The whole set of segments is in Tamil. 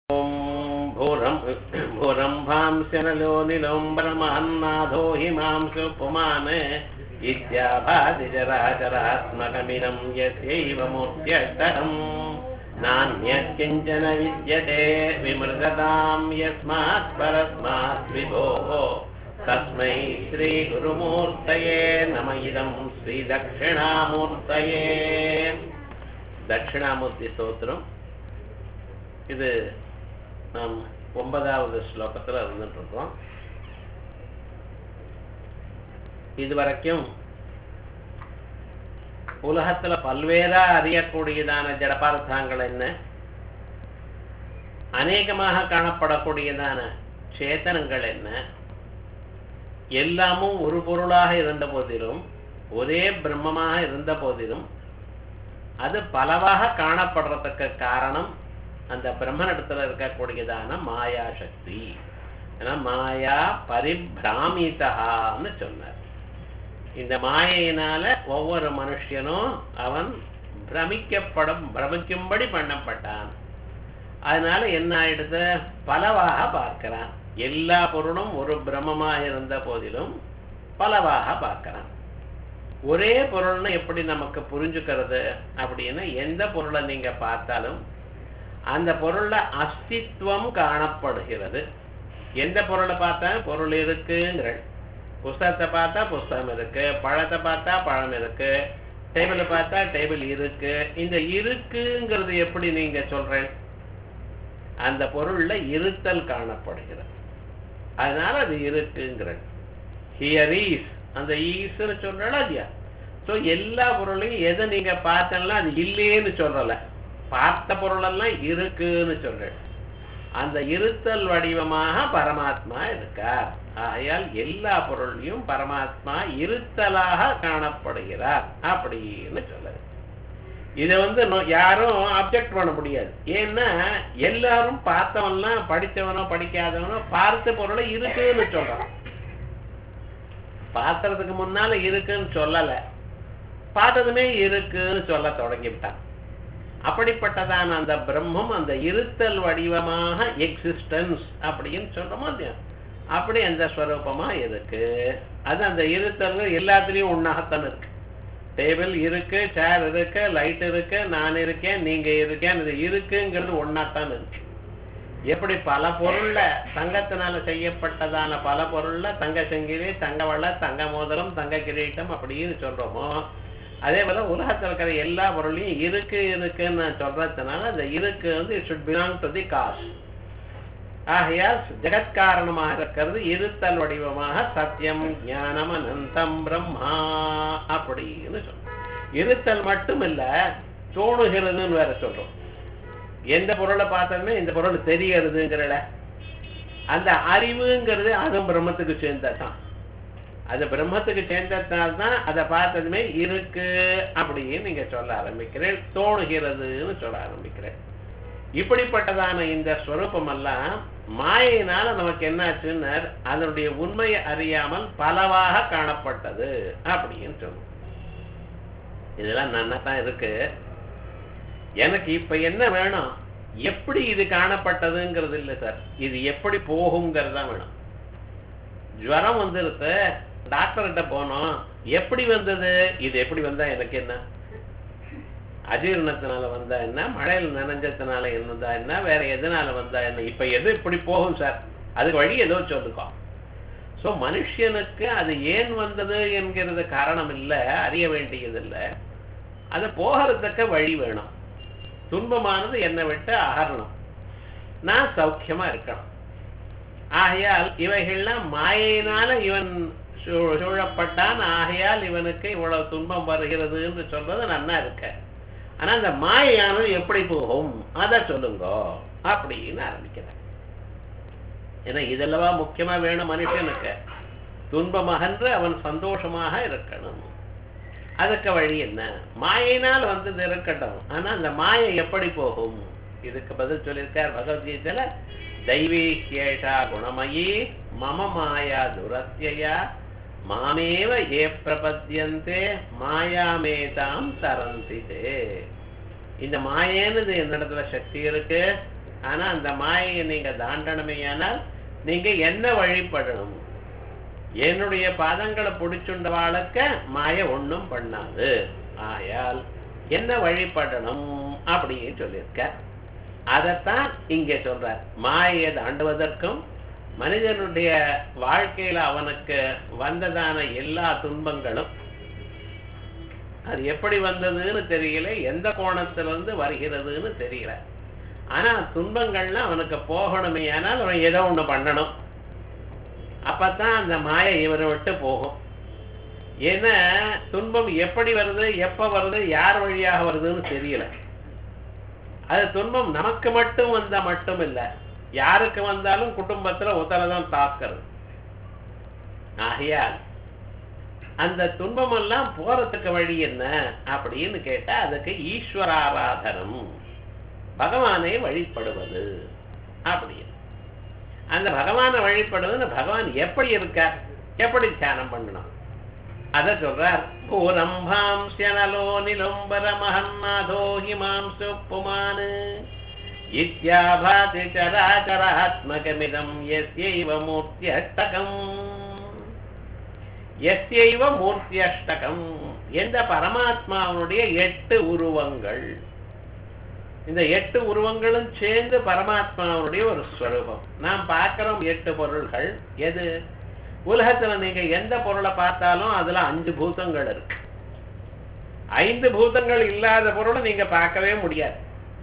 ॐ भूरं भूरम्भांशनलोनिलोम्बरमहन्नाथो हिमांशु पुमान् इत्याभादिचराचरात्मकमिदं यस्यैव मूर्त्यष्टकम् नान्यत्किञ्चन विद्यते विमृगतां यस्मात् परस्मात् विभोः तस्मै श्रीगुरुमूर्तये नम इदं श्रीदक्षिणामूर्तये தட்சிணாமூர்த்தி இது நாம் ஒன்பதாவது ஸ்லோகத்தில் இருந்துட்டு இருக்கோம் இது வரைக்கும் உலகத்துல பல்வேறா அறியக்கூடியதான ஜடபார்த்தங்கள் என்ன அநேகமாக காணப்படக்கூடியதான சேத்தனங்கள் என்ன எல்லாமும் ஒரு பொருளாக இருந்த போதிலும் ஒரே பிரம்மமாக இருந்த போதிலும் அது பலவாக காணப்படுறதுக்கு காரணம் அந்த பிரம்மனிடத்துல இருக்கக்கூடியதான மாயா சக்தி ஏன்னா மாயா பரிபிராமிதான்னு சொன்னார் இந்த மாயையினால ஒவ்வொரு மனுஷனும் அவன் பிரமிக்கப்படும் பிரமிக்கும்படி பண்ணப்பட்டான் அதனால என்ன ஆயிடுது பலவாக பார்க்கிறான் எல்லா பொருளும் ஒரு பிரம்மமாக இருந்த போதிலும் பலவாக பார்க்கிறான் ஒரே பொருள்னு எப்படி நமக்கு புரிஞ்சுக்கிறது அப்படின்னு எந்த பொருளை நீங்க பார்த்தாலும் அந்த பொருள்ல அஸ்தித்வம் காணப்படுகிறது எந்த பொருளை பார்த்தா பொருள் இருக்குங்கிற புஸ்தகத்தை பார்த்தா புஸ்தகம் இருக்கு பழத்தை பார்த்தா பழம் இருக்கு டேபிளை பார்த்தா டேபிள் இருக்கு இந்த இருக்குங்கிறது எப்படி நீங்க சொல்றேன் அந்த பொருள்ல இருத்தல் காணப்படுகிறது அதனால அது இருக்குங்கிற ஹியர் ஈஸ் அந்த ஈஸ்ன்னு சொல்றா இல்லையா ஸோ எல்லா பொருளையும் எதை நீங்க பார்த்தனா அது இல்லையேன்னு சொல்லல பார்த்த பொருளெல்லாம் இருக்குன்னு சொல்றேன் அந்த இருத்தல் வடிவமாக பரமாத்மா இருக்கார் ஆகையால் எல்லா பொருளையும் பரமாத்மா இருத்தலாக காணப்படுகிறார் அப்படின்னு சொல்லுது இதை வந்து யாரும் அப்செக்ட் பண்ண முடியாது ஏன்னா எல்லாரும் பார்த்தவன்லாம் படித்தவனோ படிக்காதவனோ பார்த்த பொருளை இருக்குன்னு சொல்றான் பார்க்கறதுக்கு முன்னால இருக்குன்னு சொல்லல பார்த்ததுமே இருக்குன்னு சொல்ல தொடங்கிவிட்டான் அப்படிப்பட்டதான அந்த பிரம்மம் அந்த இருத்தல் வடிவமாக எக்ஸிஸ்டன்ஸ் அப்படின்னு சொல்றோமோ இல்லையா அப்படி அந்த ஸ்வரூபமா இருக்கு அது அந்த இருத்தல் எல்லாத்துலயும் ஒன்னாகத்தான் இருக்கு டேபிள் இருக்கு சேர் இருக்கு லைட் இருக்கு நான் இருக்கேன் நீங்க இருக்கேன் இது இருக்குங்கிறது ஒன்னாத்தான் இருக்கு எப்படி பல பொருள்ல தங்கத்தினால செய்யப்பட்டதான பல பொருள்ல தங்க செங்கிலி தங்க வள தங்க மோதிரம் தங்க கிரீட்டம் அப்படின்னு சொல்றோமோ அதே போல உலகத்தில் இருக்கிற எல்லா பொருளையும் இருக்கு இருக்குன்னு நான் சொல்றதுனால அந்த இருக்கு வந்து it should belong to the cause ஆகையால் ஜெகத்காரணமாக இருக்கிறது இருத்தல் வடிவமாக சத்தியம் ஞானம் அனந்தம் பிரம்மா அப்படின்னு சொல்றோம் இருத்தல் மட்டும் இல்ல தோணுகிறதுன்னு வேற சொல்றோம் எந்த பொருளை பார்த்தோமே இந்த பொருள் தெரியறதுங்கிறல அந்த அறிவுங்கிறது அதுவும் பிரம்மத்துக்கு சேர்ந்ததான் அது பிரம்மத்துக்கு சேர்ந்ததால் தான் அதை பார்த்ததுமே இருக்கு அப்படின்னு நீங்க சொல்ல ஆரம்பிக்கிறேன் தோணுகிறதுன்னு சொல்ல ஆரம்பிக்கிறேன் இப்படிப்பட்டதான இந்த ஸ்வரூபம் எல்லாம் மாயினால நமக்கு என்னாச்சுன்னு அதனுடைய உண்மையை அறியாமல் பலவாக காணப்பட்டது அப்படின்னு சொல்லுவோம் இதெல்லாம் நன்னா தான் இருக்கு எனக்கு இப்ப என்ன வேணும் எப்படி இது காணப்பட்டதுங்கிறது இல்லை சார் இது எப்படி போகுங்கிறது தான் வேணும் ஜுவரம் வந்துருது டாக்டர்கிட்ட போனோம் எப்படி வந்தது இது எப்படி வந்தா எனக்கு என்ன அஜீரணத்தினால வந்தா என்ன மழையில் நனைஞ்சதுனால என்னதா என்ன வேற எதனால வந்தா என்ன இப்ப எது இப்படி போகும் சார் அதுக்கு வழி ஏதோ சொல்லுக்கோ ஸோ மனுஷனுக்கு அது ஏன் வந்தது என்கிறது காரணம் இல்லை அறிய வேண்டியதில்லை அது போகிறதுக்கு வழி வேணும் துன்பமானது என்னை விட்டு அகரணும் நான் சௌக்கியமா இருக்கணும் ஆகையால் இவைகள்லாம் மாயினால இவன் சூழப்பட்டான் ஆகையால் இவனுக்கு இவ்வளவு துன்பம் வருகிறது என்று சொல்றது நன்னா இருக்க ஆனா அந்த மாயானது எப்படி போகும் அதை சொல்லுங்க அப்படின்னு ஆரம்பிக்கிறேன் ஏன்னா இதெல்லவா முக்கியமா வேணும் மனுஷனுக்கு துன்பமகன்று அவன் சந்தோஷமாக இருக்கணும் அதுக்கு வழி என்ன மாயினால் வந்தது இருக்கட்டும் ஆனா அந்த மாயை எப்படி போகும் இதுக்கு பதில் சொல்லியிருக்கார் பகவத்கீதையில தைவீஹேஷா குணமயி மம மாயா துரத்தியா மாமேவ ஏ பிரபத்தியந்தே மாயாமேதாம் தரந்திதே இந்த மாயேன்னு என்னிடத்துல சக்தி இருக்கு ஆனா அந்த மாயையை நீங்க தாண்டணுமேயானால் நீங்க என்ன வழிபடணும் என்னுடைய பாதங்களை பிடிச்சுண்டவாளுக்க மாய ஒண்ணும் பண்ணாது ஆயால் என்ன வழிபடணும் அப்படின்னு சொல்லியிருக்க அதைத்தான் இங்க சொல்றார் மாயையை தாண்டுவதற்கும் மனிதனுடைய வாழ்க்கையில அவனுக்கு வந்ததான எல்லா துன்பங்களும் அது எப்படி வந்ததுன்னு தெரியல எந்த கோணத்திலிருந்து வருகிறதுன்னு தெரியல ஆனா துன்பங்கள்லாம் அவனுக்கு போகணுமே ஆனால் அவன் ஏதோ ஒண்ணு பண்ணணும் அப்பதான் அந்த மாயை இவரை விட்டு போகும் ஏன்னா துன்பம் எப்படி வருது எப்ப வருது யார் வழியாக வருதுன்னு தெரியல அது துன்பம் நமக்கு மட்டும் வந்தா மட்டும் இல்ல யாருக்கு வந்தாலும் குடும்பத்துல ஒருத்தரதான் தாக்குறது ஆகையால் அந்த துன்பம் எல்லாம் போறதுக்கு வழி என்ன அப்படின்னு கேட்டா அதுக்கு ஈஸ்வராராதனம் பகவானை வழிபடுவது அப்படின்னு அந்த பகவானை வழிபடுவது பகவான் எப்படி இருக்கார் எப்படி தியானம் பண்ணணும் அத சொல்றார் பூரம்பாம் சியனலோ நிலம்பர மகன்னாதோ ஹிமாம்சு புமானு இத்யாபாதி சராச்சராத்மகமிதம் எஸ்யைவ மூர்த்தியஷ்டகம் எஸ்யைவ மூர்த்தியஷ்டகம் எந்த பரமாத்மாவனுடைய எட்டு உருவங்கள் இந்த எட்டு உருவங்களும் சேர்ந்து பரமாத்மாவுடைய ஒரு ஸ்வரூபம் நாம் பார்க்கிறோம் எட்டு பொருள்கள் எது உலகத்துல நீங்க எந்த பொருளை பார்த்தாலும் அதுல அஞ்சு பூதங்கள் இருக்கு ஐந்து பூதங்கள் இல்லாத பொருளை நீங்க பார்க்கவே முடியாது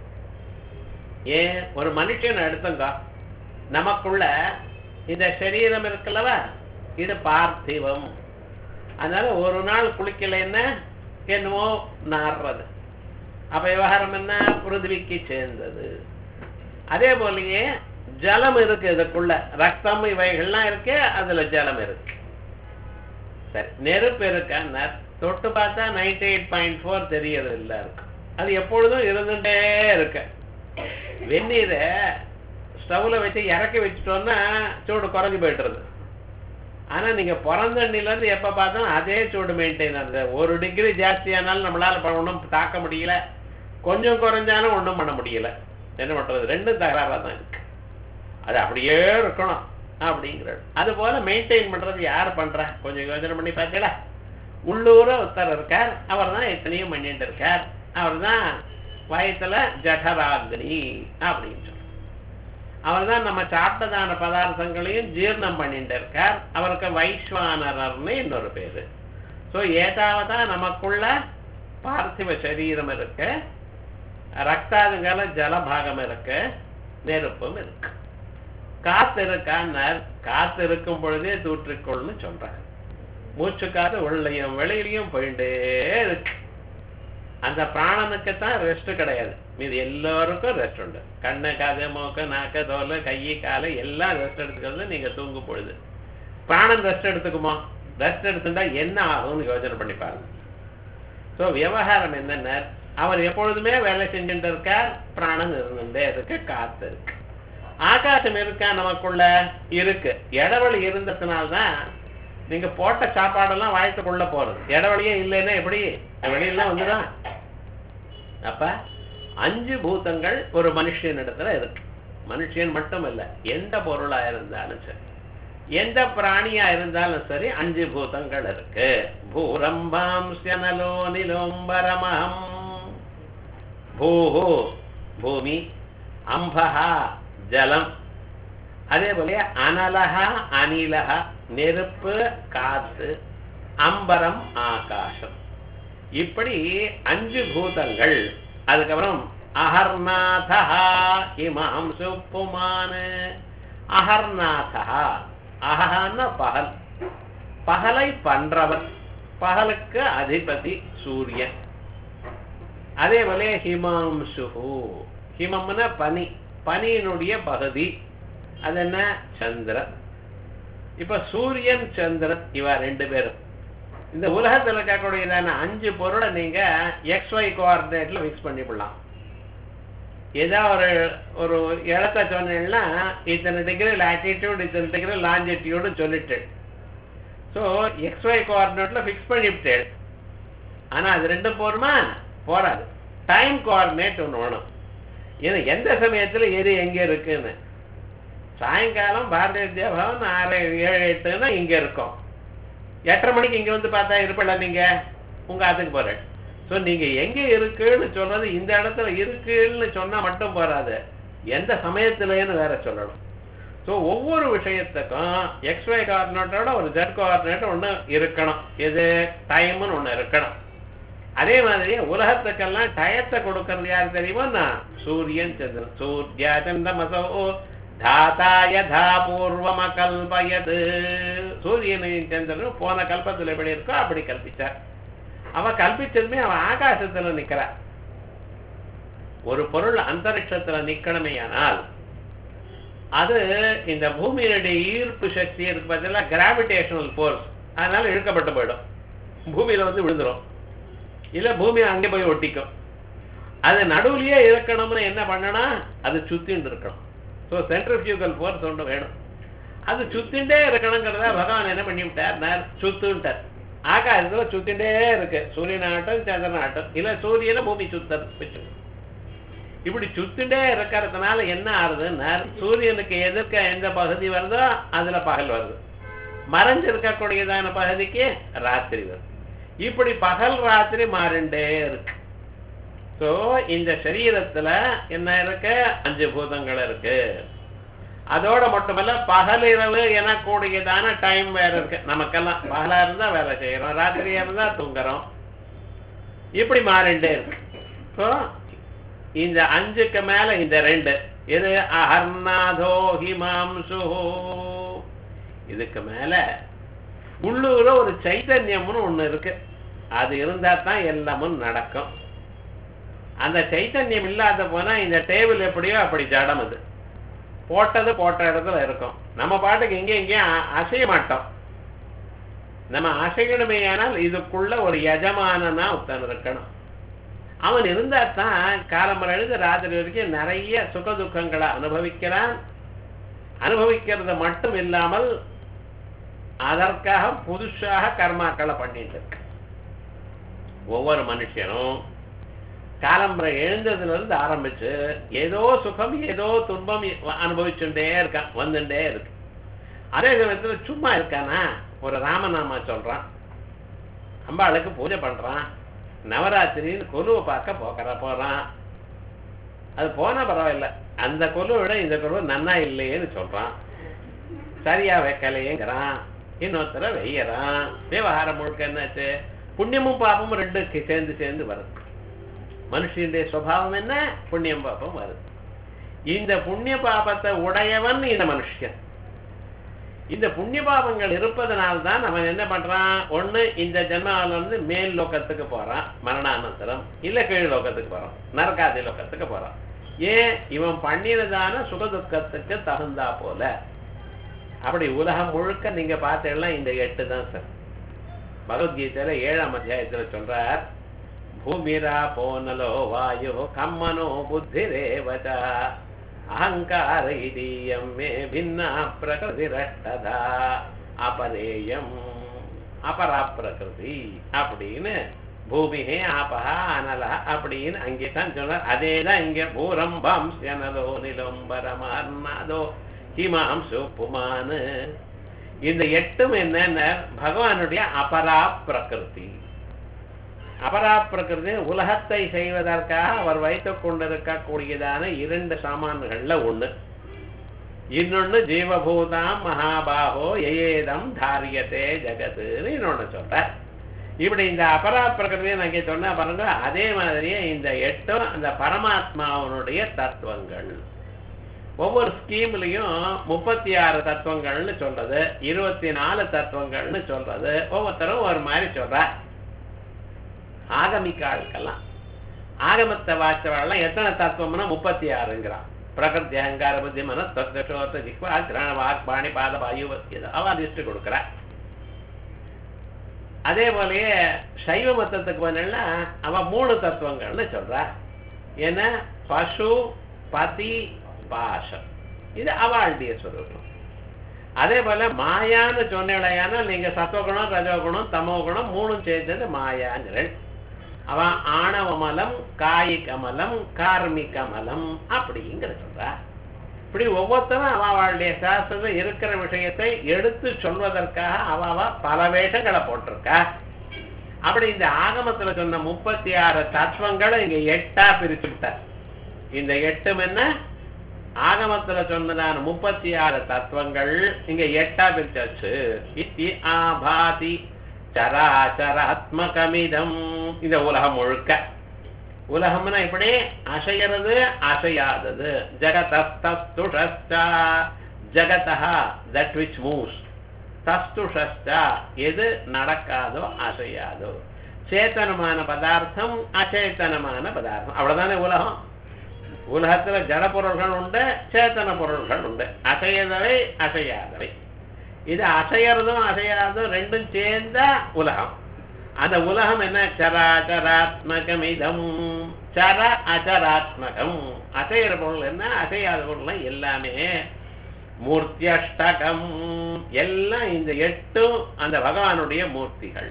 ஏன் ஒரு மனுஷன் எடுத்துங்க நமக்குள்ள இந்த சரீரம் இருக்குல்லவா இது பார்த்திவம் அதனால ஒரு நாள் குளிக்கலைன்னா என்னமோ நாடுறது அப்ப விவகாரம் என்ன பிருத்திவிக்கு சேர்ந்தது அதே போலயே ஜலம் இருக்கு இதுக்குள்ள ரத்தம் இவைகள்லாம் இருக்கு அதுல ஜலம் இருக்கு சரி நெருப்பு இருக்கா தொட்டு பார்த்தா நைன்டி எயிட் பாயிண்ட் ஃபோர் தெரியறது இல்ல இருக்கு அது எப்பொழுதும் இருந்துட்டே இருக்கு வெந்நீரை ஸ்டவ்ல வச்சு இறக்கி வச்சுட்டோம்னா சூடு குறைஞ்சு போயிட்டுருது ஆனா நீங்க பிறந்த தண்ணில இருந்து எப்ப பார்த்தாலும் அதே சூடு மெயின்டைன் அந்த ஒரு டிகிரி ஜாஸ்தியானாலும் நம்மளால ஒன்றும் தாக்க முடியல கொஞ்சம் குறைஞ்சாலும் ஒன்றும் பண்ண முடியல என்ன பண்றது ரெண்டும் தகராறா தான் இருக்கு அது அப்படியே இருக்கணும் அப்படிங்கிறது அது போல மெயின்டைன் பண்றது யார் பண்றா கொஞ்சம் யோசனை பண்ணி பார்த்தீங்களா உள்ளூர ஒருத்தர் இருக்கார் அவர் தான் எத்தனையும் பண்ணிட்டு இருக்கார் அவர் தான் வயத்துல ஜடராகினி அப்படின்னு சொல்றார் அவர் தான் நம்ம சாப்பிட்டதான பதார்த்தங்களையும் ஜீர்ணம் பண்ணிட்டு இருக்கார் அவருக்கு வைஸ்வானரர்னு இன்னொரு பேரு ஸோ ஏதாவதா நமக்குள்ள பார்த்திவ சரீரம் இருக்கு ரக்தாதுங்கால ஜலபாகம் இருக்கு நெருப்பும் இருக்கு காத்து இருக்கான்னார் காத்து இருக்கும் பொழுதே தூற்றிக்கொள்னு சொல்றாங்க மூச்சு காத்து உள்ளையும் வெளியிலையும் போயிட்டே இருக்கு அந்த பிராணனுக்கு தான் ரெஸ்ட் கிடையாது மீது எல்லாருக்கும் ரெஸ்ட் உண்டு கண்ணு காது மூக்கு நாக்கு தோல் கை காலு எல்லாம் ரெஸ்ட் எடுத்துக்கிறது நீங்க தூங்கும் பொழுது பிராணன் ரெஸ்ட் எடுத்துக்குமா ரெஸ்ட் எடுத்துட்டா என்ன ஆகும்னு யோசனை பண்ணி பாருங்க ஸோ விவகாரம் என்னென்ன அவர் எப்பொழுதுமே வேலை செஞ்சுட்டு இருக்கார் பிராணன் இருந்துட்டே இருக்கு காத்து இருக்கு ஆகாசம் இருக்கா நமக்குள்ள இருக்கு இடவெளி இருந்ததுனால்தான் நீங்க போட்ட சாப்பாடெல்லாம் வாய்த்துக்குள்ள போறது இடவெளியே இல்லைன்னா எப்படி வெளியெல்லாம் வந்துதான் அப்ப அஞ்சு பூதங்கள் ஒரு மனுஷன் இடத்துல இருக்கு மனுஷன் மட்டும் இல்ல எந்த பொருளா இருந்தாலும் சரி எந்த பிராணியா இருந்தாலும் சரி அஞ்சு பூதங்கள் இருக்கு பூரம்பாம் சனலோ நிலோம்பரமம் பூஹு பூமி அம்பஹா ஜலம் அதே போல அனலகா அனிலகா நெருப்பு காத்து அம்பரம் ஆகாசம் இப்படி அஞ்சு பூதங்கள் அதுக்கப்புறம் அகர்நாதா இமாம் சுப்புமானு அகர்நாதா அகன்னா பகல் பகலை பண்றவர் பகலுக்கு அதிபதி சூரியன் அதே போல ஹிமாம்சுஹு ஹிமம்னா பனி பனியினுடைய பகுதி அது என்ன சந்திரன் இப்ப சூரியன் சந்திரன் இவ ரெண்டு பேரும் இந்த உலகத்துல இருக்கக்கூடியதான அஞ்சு பொருளை நீங்க எக்ஸ் ஒய் கோஆர்டினேட்ல மிக்ஸ் பண்ணிவிடலாம் ஏதோ ஒரு ஒரு இடத்த சொன்னீங்கன்னா இத்தனை டிகிரி லாட்டிடியூட் இத்தனை டிகிரி லாஞ்சிடியூடு சொல்லிட்டு ஸோ எக்ஸ் ஒய் கோஆர்டினேட்ல ஃபிக்ஸ் பண்ணிவிட்டேன் ஆனா அது ரெண்டும் போருமா போராது டைம் கோஆர்டினேட் ஒன்று வேணும் ஏன்னா எந்த சமயத்துல எது எங்க இருக்குன்னு சாயங்காலம் பாரதிய வித்யா பவன் ஆறு ஏழு எட்டுன்னா இங்க இருக்கும் எட்டரை மணிக்கு இங்க வந்து பார்த்தா இருப்பல நீங்க உங்க ஆத்துக்கு போறேன் ஸோ நீங்க எங்க இருக்குன்னு சொல்றது இந்த இடத்துல இருக்குன்னு சொன்னா மட்டும் போறாது எந்த சமயத்துலன்னு வேற சொல்லணும் ஸோ ஒவ்வொரு விஷயத்துக்கும் எக்ஸ்ஒய் கோஆர்டினேட்டோட ஒரு ஜெட் கோஆர்டினேட் ஒன்று இருக்கணும் இது டைம்னு ஒன்று இருக்கணும் அதே மாதிரி உலகத்துக்கெல்லாம் டயத்தை கொடுக்கறது யார் தெரியுமா நான் சூரியன் சந்திரன் சூர்யா சந்திரமசோ தாத்தா யதா பூர்வம கல்பயது சூரியனையும் சந்திரனும் போன கல்பத்தில் எப்படி இருக்கோ அப்படி கல்பிச்சார் அவ கல்பிச்சதுமே அவன் ஆகாசத்துல நிக்கிறா ஒரு பொருள் அந்தரிக்ஷத்துல நிக்கணுமே ஆனால் அது இந்த பூமியினுடைய ஈர்ப்பு சக்தி இருக்கு பார்த்தீங்களா கிராவிடேஷனல் ஃபோர்ஸ் அதனால இழுக்கப்பட்டு போயிடும் பூமியில வந்து விழுந்துரும் இல்ல பூமி அங்கே போய் ஒட்டிக்கும் அது நடுவுலயே இருக்கணும்னு என்ன பண்ணனா அது சுத்தின்னு இருக்கணும் ஸோ சென்ட்ரிஃபியூகல் ஃபோர்ஸ் ஒன்று வேணும் அது சுத்திண்டே இருக்கணுங்கிறத பகவான் என்ன பண்ணி விட்டார் நான் சுத்துன்ட்டார் ஆகாசத்துல சுத்திண்டே இருக்கு சூரியன் ஆட்டம் சந்திரன் ஆட்டம் இல்ல சூரியனை பூமி சுத்த வச்சு இப்படி சுத்திண்டே இருக்கிறதுனால என்ன ஆறுதுன்னா சூரியனுக்கு எதிர்க்க எந்த பகுதி வருதோ அதுல பகல் வருது மறைஞ்சிருக்கக்கூடியதான பகுதிக்கு ராத்திரி வருது இப்படி பகல் ராத்திரி மாறிண்டே இருக்கு சோ இந்த சரீரத்துல என்ன இருக்கு அஞ்சு பூதங்கள் இருக்கு அதோட மட்டுமல்ல பகல் இரவு எனக்கூடியதான டைம் வேற இருக்கு நமக்கெல்லாம் பகலா இருந்தா வேலை செய்யறோம் ராத்திரியா இருந்தா தூங்குறோம் இப்படி மாறிண்டே இருக்கு ஸோ இந்த அஞ்சுக்கு மேல இந்த ரெண்டு இது அகர்நாதோ ஹிமாம்சு இதுக்கு மேல உள்ளூர ஒரு சைத்தன்யம்னு ஒண்ணு இருக்கு அது இருந்தா தான் எல்லாமும் நடக்கும் அந்த சைத்தன்யம் இல்லாத போனா இந்த டேபிள் எப்படியோ அப்படி ஜடம் அது போட்டது போட்ட இடத்துல இருக்கும் நம்ம பாட்டுக்கு எங்கே எங்கேயும் அ- அசைய மாட்டோம் நம்ம அசையணுமே ஆனால் இதுக்குள்ள ஒரு எஜமானனா ஒருத்தன் இருக்கணும் அவன் இருந்தா தான் காலம்பரம் எழுந்து ராத்திரி வரைக்கும் நிறைய சுக துக்கங்களை அனுபவிக்கிறான் அனுபவிக்கிறது மட்டும் இல்லாமல் அதற்காக புதுசாக கர்மாக்களை பண்ணிட்டு இருக்கு ஒவ்வொரு மனுஷனும் காலம்பரை எழுந்ததுல இருந்து ஆரம்பிச்சு ஏதோ சுகம் ஏதோ துன்பம் அனுபவிச்சுட்டே இருக்கான் வந்துட்டே இருக்கு அதே சமயத்துல சும்மா இருக்கானா ஒரு ராமநாமா சொல்றான் அம்பாளுக்கு பூஜை பண்றான் நவராத்திரின்னு கொலுவை பார்க்க போக்கிற போறான் அது போனா பரவாயில்ல அந்த கொலுவை விட இந்த கொலுவை நன்னா இல்லையேன்னு சொல்றான் சரியா வைக்கலையேங்கிறான் இன்னொருத்தர வெய்யறான் விவகாரம் முழுக்க என்னாச்சு புண்ணியமும் பாப்பமும் ரெண்டு கி- சேர்ந்து சேர்ந்து வருது மனுஷனுடைய சுபாவம் என்ன புண்ணியம் பாப்பம் வருது இந்த புண்ணிய பாபத்தை உடையவன் இந்த மனுஷன் இந்த புண்ணிய பாபங்கள் இருப்பதனால்தான் அவன் என்ன பண்றான் ஒண்ணு இந்த ஜென்மாவில இருந்து மேல் லோகத்துக்கு போறான் மரணானந்தரம் இல்ல கீழ் லோகத்துக்கு போறான் நரகாதி லோகத்துக்கு போறான் ஏன் இவன் பண்ணினதான சுகதுக்கத்துக்கு தகுந்தா போல அப்படி உலகம் முழுக்க நீங்க பார்த்தீங்கன்னா இந்த எட்டு தான் சார் பகவத்கீதையில ஏழாம் அத்தியாயத்துல சொல்றார் பூமிரா போனலோ வாயு கம்மனோ புத்திரேவத அகங்கார இதீயம் மே பின்னா பிரகிருதிரஷ்டதா அபரேயம் அபரா பிரகிருதி அப்படின்னு பூமிஹே ஆபஹா அனலா அப்படின்னு அங்கே தான் சொல்றார் அதே தான் இங்க பூரம்பம் செனதோ நிலம்பரமார்நாதோ ஹிமாம்சு புமானு இந்த எட்டும் என்னென்ன பகவானுடைய அபரா பிரகிருதி அபரா பிரகிருதி உலகத்தை செய்வதற்காக அவர் வைத்துக் கொண்டிருக்கக்கூடியதான இரண்டு சாமான்கள்ல ஒண்ணு இன்னொன்னு ஜீவபூதாம் மகாபாகோ எயேதம் தாரியத்தே ஜகத்துன்னு இன்னொன்னு சொல்றார் இப்படி இந்த அபரா பிரகிருதியை நான் இங்க சொன்னா பாருங்க அதே மாதிரியே இந்த எட்டும் அந்த பரமாத்மாவனுடைய தத்துவங்கள் ஒவ்வொரு ஸ்கீம்லயும் முப்பத்தி ஆறு தத்துவங்கள்னு சொல்றது இருபத்தி நாலு தத்துவங்கள்னு சொல்றது ஒவ்வொருத்தரும் ஒரு மாதிரி சொல்றார் ஆகமிக்க ஆட்கள்லாம் ஆகமத்தை வாச்சவெல்லாம் எத்தனை தத்துவம்னா முப்பத்தி ஆறுங்கிறான் பிரகிருதி அகங்கார புத்தி மன தத்வசோத்த ஜிக்வா கிரண வாக் பாணி பாத வாயு அவ லிஸ்ட் கொடுக்குறா அதே போலயே சைவ மத்தத்துக்கு போனா அவ மூணு தத்துவங்கள்னு சொல்றா என்ன பசு பதி பாசம் இது அவாளுடைய சொரூபம் அதே போல மாயான்னு சொன்னீங்கன்னா நீங்க சத்துவகுணம் ரஜோகுணம் தமோகுணம் மூணும் சேர்ந்தது மாயாங்கிறள் அவன் ஆணவமலம் காயிகமலம் கார்மிகமலம் அப்படிங்கிற சொல்றா இப்படி ஒவ்வொருத்தரும் அவளுடைய சாஸ்திரத்துல இருக்கிற விஷயத்தை எடுத்து சொல்வதற்காக அவ பல வேஷங்களை போட்டிருக்கா அப்படி இந்த ஆகமத்துல சொன்ன முப்பத்தி ஆறு தத்துவங்களை இங்க எட்டா பிரிச்சு விட்டார் இந்த எட்டும் என்ன ஆகமத்துல சொன்னதான முப்பத்தி ஆறு தத்துவங்கள் இங்க எட்டா பிரிச்சாச்சு இத்தி ஆபாதி சராச்சராத்மகமிதம் இந்த உலகம் முழுக்க உலகம்னா இப்படி அசைகிறது அசையாதது ஜகதஸ்துஷஸ்டா ஜகதா தட் விச் மூவ்ஸ் தஸ்துஷஸ்டா எது நடக்காதோ அசையாதோ சேத்தனமான பதார்த்தம் அச்சேத்தனமான பதார்த்தம் அவ்வளவுதானே உலகம் உலகத்துல ஜட பொருள்கள் உண்டு சேத்தன பொருள்கள் உண்டு அசையதவை அசையாதவை இது அசையறதும் அசையாததும் ரெண்டும் சேர்ந்த உலகம் அந்த உலகம் என்ன சராச்சராத்மகம் இதம் சர அச்சராத்மகம் அசைகிற பொருள் என்ன அசையாத பொருள் எல்லாமே மூர்த்தியஷ்டகம் எல்லாம் இந்த எட்டும் அந்த பகவானுடைய மூர்த்திகள்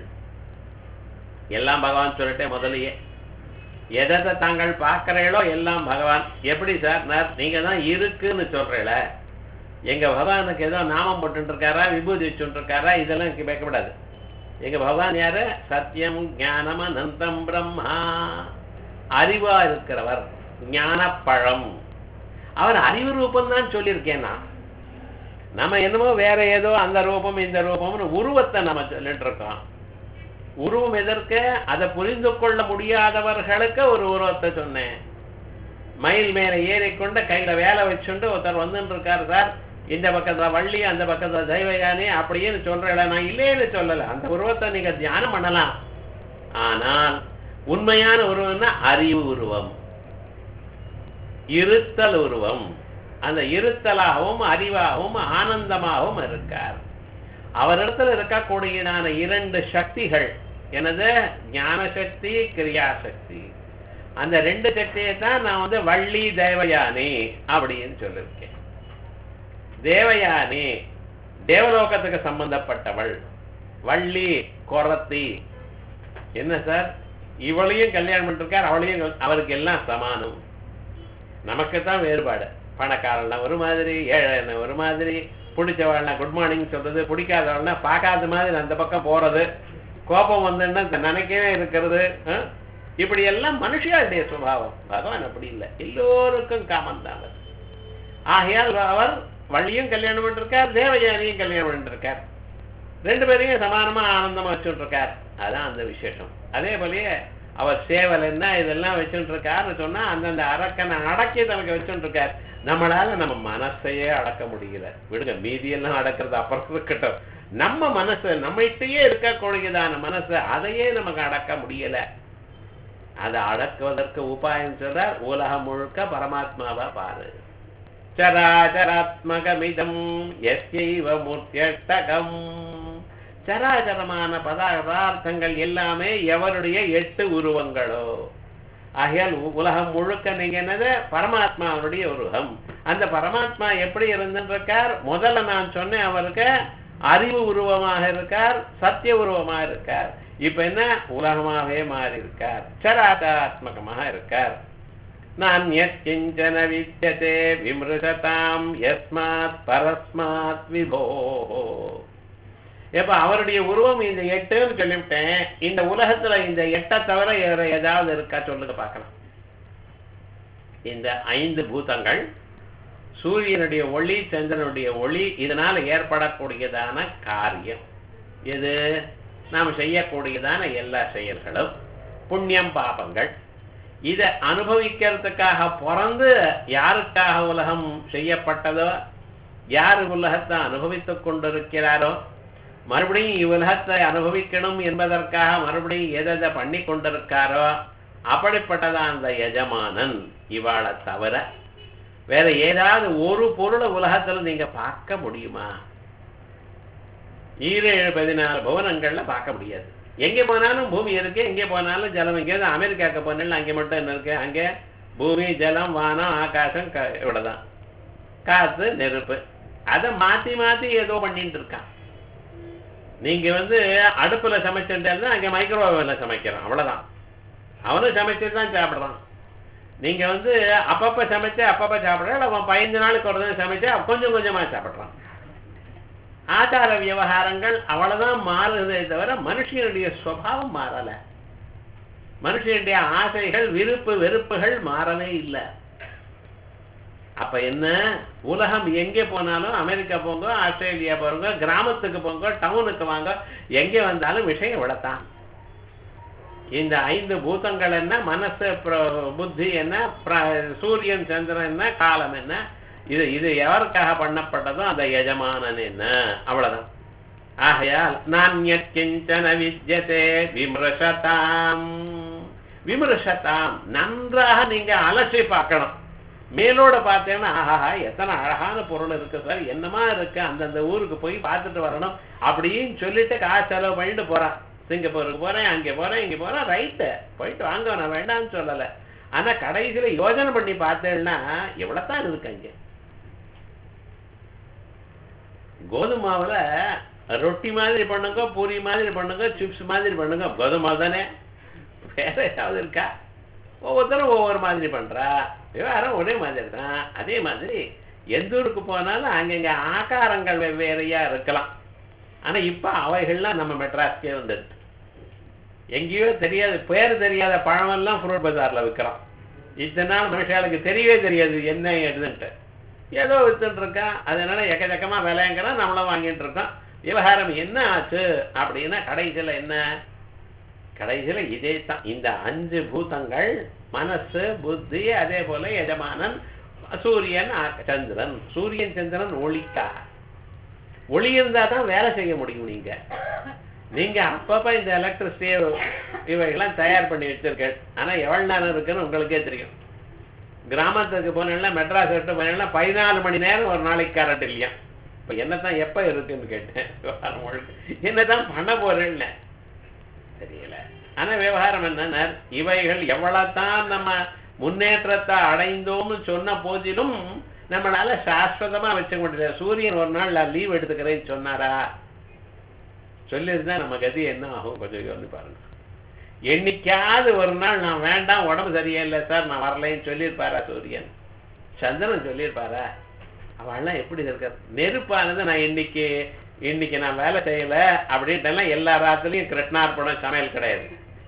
எல்லாம் பகவான் சொல்லிட்டே முதலையே எதை தாங்கள் பார்க்கறீங்களோ எல்லாம் பகவான் எப்படி சார் நான் நீங்க தான் இருக்குன்னு சொல்றீங்கள எங்க பகவானுக்கு ஏதோ நாமம் போட்டு இருக்காரா விபூதி வச்சுட்டு இருக்காரா இதெல்லாம் கேட்கக்கூடாது எங்க பகவான் யாரு சத்தியம் ஞானம் அனந்தம் பிரம்மா அறிவா இருக்கிறவர் ஞானப்பழம் அவர் அறிவு ரூபம் தான் சொல்லியிருக்கேன் நான் நம்ம என்னமோ வேற ஏதோ அந்த ரூபம் இந்த ரூபம்னு உருவத்தை நம்ம சொல்லிட்டு இருக்கோம் உருவம் எதற்கு அதை புரிந்து கொள்ள முடியாதவர்களுக்கு ஒரு உருவத்தை சொன்னேன் மயில் மேல ஏறிக்கொண்டு கையில வேலை வச்சுண்டு ஒருத்தர் வந்துட்டு இருக்காரு சார் இந்த பக்கத்துல வள்ளி அந்த பக்கத்துல தெய்வயானி அப்படின்னு சொல்றேன் நான் இல்லைன்னு சொல்லல அந்த உருவத்தை நீங்க தியானம் பண்ணலாம் ஆனால் உண்மையான உருவம்னா அறிவு உருவம் இருத்தல் உருவம் அந்த இருத்தலாகவும் அறிவாகவும் ஆனந்தமாகவும் இருக்கார் அவரிடத்துல இருக்கக்கூடியதான இரண்டு சக்திகள் எனது ஞான சக்தி கிரியாசக்தி அந்த ரெண்டு சக்தியை தான் நான் வந்து வள்ளி தேவயானி அப்படின்னு சொல்லியிருக்கேன் தேவயானி தேவலோகத்துக்கு சம்பந்தப்பட்டவள் வள்ளி கொரத்தி என்ன சார் இவளையும் கல்யாணம் பண்ணிருக்கார் அவளையும் கல்- அவருக்கு எல்லாம் சமானம் நமக்கு தான் வேறுபாடு பணக்காரன்னா ஒரு மாதிரி ஏழைன்னா ஒரு மாதிரி பிடிச்சவாள்னா குட் மார்னிங் சொல்றது பிடிக்காதவள்னா பார்க்காத மாதிரி அந்த பக்கம் போறது கோபம் வந்துன்னா நினைக்கவே இருக்கிறது ஆ? இப்படி எல்லாம் மனுஷியாளுடைய சுபாவம் பகவான் அப்படி இல்லை எல்லோருக்கும் காமன் தான் அவர் ஆகையால் அவர் வள்ளியும் கல்யாணம் பண்ணிருக்கார் தேவயானியும் கல்யாணம் பண்ணிருக்கார் ரெண்டு பேரையும் சமானமா ஆனந்தமா வச்சுட்டு இருக்கார் அதான் அந்த விசேஷம் அதே போலயே அவர் சேவல் என்ன இதெல்லாம் வச்சுட்டு இருக்காருன்னு சொன்னா அந்தந்த அரக்கனை அடக்கி தனக்கு வச்சுட்டு இருக்கார் நம்மளால நம்ம மனசையே அடக்க முடியல விடுங்க மீதியெல்லாம் அடக்கிறது அப்புறம் இருக்கட்டும் நம்ம மனசு நம்மகிட்டயே இருக்கக்கூடியதான மனசு அதையே நமக்கு அடக்க முடியல அதை அடக்குவதற்கு உபாயம் சொல்றார் உலகம் முழுக்க பரமாத்மாவா பாரு சராச்சராத்மகமிதம் எஸ்யைவ மூர்த்தியஷ்டகம் சராச்சரமான பதா- பதார்த்தங்கள் எல்லாமே எவருடைய எட்டு உருவங்களோ ஆகையால் உ- உலகம் முழுக்க நீங்க என்னது பரமாத்மாவுடைய உருவம் அந்த பரமாத்மா எப்படி இருந்திருக்கார் முதல்ல நான் சொன்னேன் அவருக்கு அறிவு உருவமாக இருக்கார் சத்திய உருவமாக இருக்கார் இப்ப என்ன உலகமாகவே மாறி இருக்கார் சராச்சராத்மகமாக இருக்கார் நான் கிஞ்சன வித்தியதே விமிருததாம் யஸ்மாத் பரஸ்மாத் விபோ எப்ப அவருடைய உருவம் இந்த எட்டுன்னு சொல்லிவிட்டேன் இந்த உலகத்துல இந்த எட்டை தவிர வேற ஏதாவது இருக்கா சொல்லுங்க பார்க்கலாம் இந்த ஐந்து பூதங்கள் சூரியனுடைய ஒளி சந்திரனுடைய ஒளி இதனால ஏற்படக்கூடியதான காரியம் எது நாம் செய்யக்கூடியதான எல்லா செயல்களும் புண்ணியம் பாபங்கள் இதை அனுபவிக்கிறதுக்காக பிறந்து யாருக்காக உலகம் செய்யப்பட்டதோ யார் உலகத்தை அனுபவித்துக் கொண்டிருக்கிறாரோ மறுபடியும் இவ்வுலகத்தை அனுபவிக்கணும் என்பதற்காக மறுபடியும் எதை பண்ணி கொண்டிருக்காரோ அப்படிப்பட்டதான் அந்த எஜமானன் இவாளை தவிர வேற ஏதாவது ஒரு பொருளை உலகத்துல நீங்க பார்க்க முடியுமா ஈரேழு பதினாலு புவனங்கள்ல பார்க்க முடியாது எங்க போனாலும் பூமி இருக்கு எங்க போனாலும் ஜலம் இங்கே அமெரிக்காவுக்கு போனாலும் அங்கே மட்டும் என்ன இருக்கு அங்கே பூமி ஜலம் வானம் ஆகாசம் க இவ்வளவுதான் காத்து நெருப்பு அதை மாத்தி மாத்தி ஏதோ பண்ணிட்டு இருக்கான் நீங்க வந்து அடுப்புல சமைச்சிருந்தா அங்க மைக்ரோவேவ்ல சமைக்கிறோம் அவ்வளவுதான் அவனும் சமைச்சு தான் சாப்பிடுறான் நீங்க வந்து அப்பப்ப சமைச்சு அப்பப்ப சாப்பிடுற அவன் பதினஞ்சு நாளுக்கு ஒரு தடவை சமைச்சு அவன் கொஞ்சம் கொஞ்சமா சாப்பிடுறான் ஆச்சார விவகாரங்கள் அவ்வளவுதான் மாறுதே தவிர மனுஷனுடைய சுவாவம் மாறல மனுஷனுடைய ஆசைகள் விருப்பு வெறுப்புகள் மாறவே இல்லை அப்ப என்ன உலகம் எங்கே போனாலும் அமெரிக்கா போங்க ஆஸ்திரேலியா போங்க கிராமத்துக்கு போங்க டவுனுக்கு வாங்க எங்கே வந்தாலும் விஷயம் விடத்தான் இந்த ஐந்து பூதங்கள் என்ன மனசு பிர- புத்தி என்ன பிர- சூரியன் சந்திரன் என்ன காலம் என்ன இது இது எவருக்காக பண்ணப்பட்டதோ அந்த எஜமானன் என்ன அவ்வளவுதான் ஆகையால் நான் கிஞ்சன வித்யதே விமர்சதாம் விமர்சதாம் நன்றாக நீங்க அலசி பார்க்கணும் மேலோட பார்த்தேன்னா ஆஹா எத்தனை அழகான பொருள் இருக்கு சார் என்னமா இருக்கு அந்தந்த ஊருக்கு போய் பார்த்துட்டு வரணும் அப்படின்னு சொல்லிட்டு காசு செலவு பண்ணிட்டு போறான் சிங்கப்பூருக்கு போறேன் அங்கே போறேன் இங்க போறேன் ரைட்டு போயிட்டு வாங்க நான் வேண்டாம்னு சொல்லல ஆனா கடைசியில யோஜனை பண்ணி பார்த்தேன்னா எவ்வளவுதான் இருக்கு அங்க கோதுமாவுல ரொட்டி மாதிரி பண்ணுங்க பூரி மாதிரி பண்ணுங்க சிப்ஸ் மாதிரி பண்ணுங்க கோதுமை தானே வேற ஏதாவது இருக்கா ஒவ்வொருத்தரும் ஒவ்வொரு மாதிரி பண்றா விவகாரம் ஒரே மாதிரி தான் அதே மாதிரி எந்த ஊருக்கு போனாலும் அங்கங்க ஆகாரங்கள் வெவ்வேறையா இருக்கலாம் ஆனா இப்ப அவைகள்லாம் நம்ம மெட்ராஸ்க்கே வந்துடுது எங்கேயோ தெரியாது பேர் தெரியாத பழமெல்லாம் ஃப்ரூட் பஜார்ல விற்கிறோம் இத்தனை நாள் மனுஷாளுக்கு தெரியவே தெரியாது என்ன ஏதுன்ட்டு ஏதோ வித்துட்டு இருக்கான் அதனால எக்கச்சக்கமா விலைங்கிறான் நம்மளும் வாங்கிட்டு இருக்கோம் விவகாரம் என்ன ஆச்சு அப்படின்னா கடைசியில என்ன கடைசியில இதே தான் இந்த அஞ்சு பூதங்கள் மனசு புத்தி அதே போல எஜமானன் சூரியன் ஆ- சந்திரன் சூரியன் சந்திரன் ஒளிக்கா ஒளி இருந்தா தான் வேலை செய்ய முடியும் நீங்க நீங்க அப்பப்ப இந்த எலக்ட்ரிசிட்டி இவைகள்லாம் தயார் பண்ணி வச்சிருக்க ஆனா எவ்வளவு நேரம் இருக்குன்னு உங்களுக்கே தெரியும் கிராமத்துக்கு போனீங்கன்னா மெட்ராஸ் விட்டு போனீங்கன்னா பதினாலு மணி நேரம் ஒரு நாளைக்கு கரண்ட் இல்லையா இப்ப என்னதான் எப்ப இருக்குன்னு கேட்டேன் விவகாரம் முழுக்க என்னதான் பண்ண போறேன்னு தெரியல ஆனா விவகாரம் என்னன்னா இவைகள் எவ்வளவுதான் நம்ம முன்னேற்றத்தை அடைந்தோம்னு சொன்ன போதிலும் நம்மளால சாஸ்வதமா வச்சுக்க முடியல சூரியன் ஒரு நாள் நான் லீவ் எடுத்துக்கிறேன்னு சொன்னாரா சொல்லியிருந்தா நம்ம கதி என்ன ஆகும் கொஞ்சம் யோசிச்சு பாருங்க என்னைக்காவது ஒரு நாள் நான் வேண்டாம் உடம்பு சரியில்லை சார் நான் வரலைன்னு சொல்லியிருப்பாரா சூரியன் சந்திரன் சொல்லியிருப்பாரா அவள்லாம் எப்படி இருக்க நெருப்பானது நான் இன்னைக்கு இன்னைக்கு நான் வேலை செய்யல அப்படின்ட்டு எல்லா ராத்திரியும் கிருஷ்ணார்ப்பணம் சமையல் கிடையாது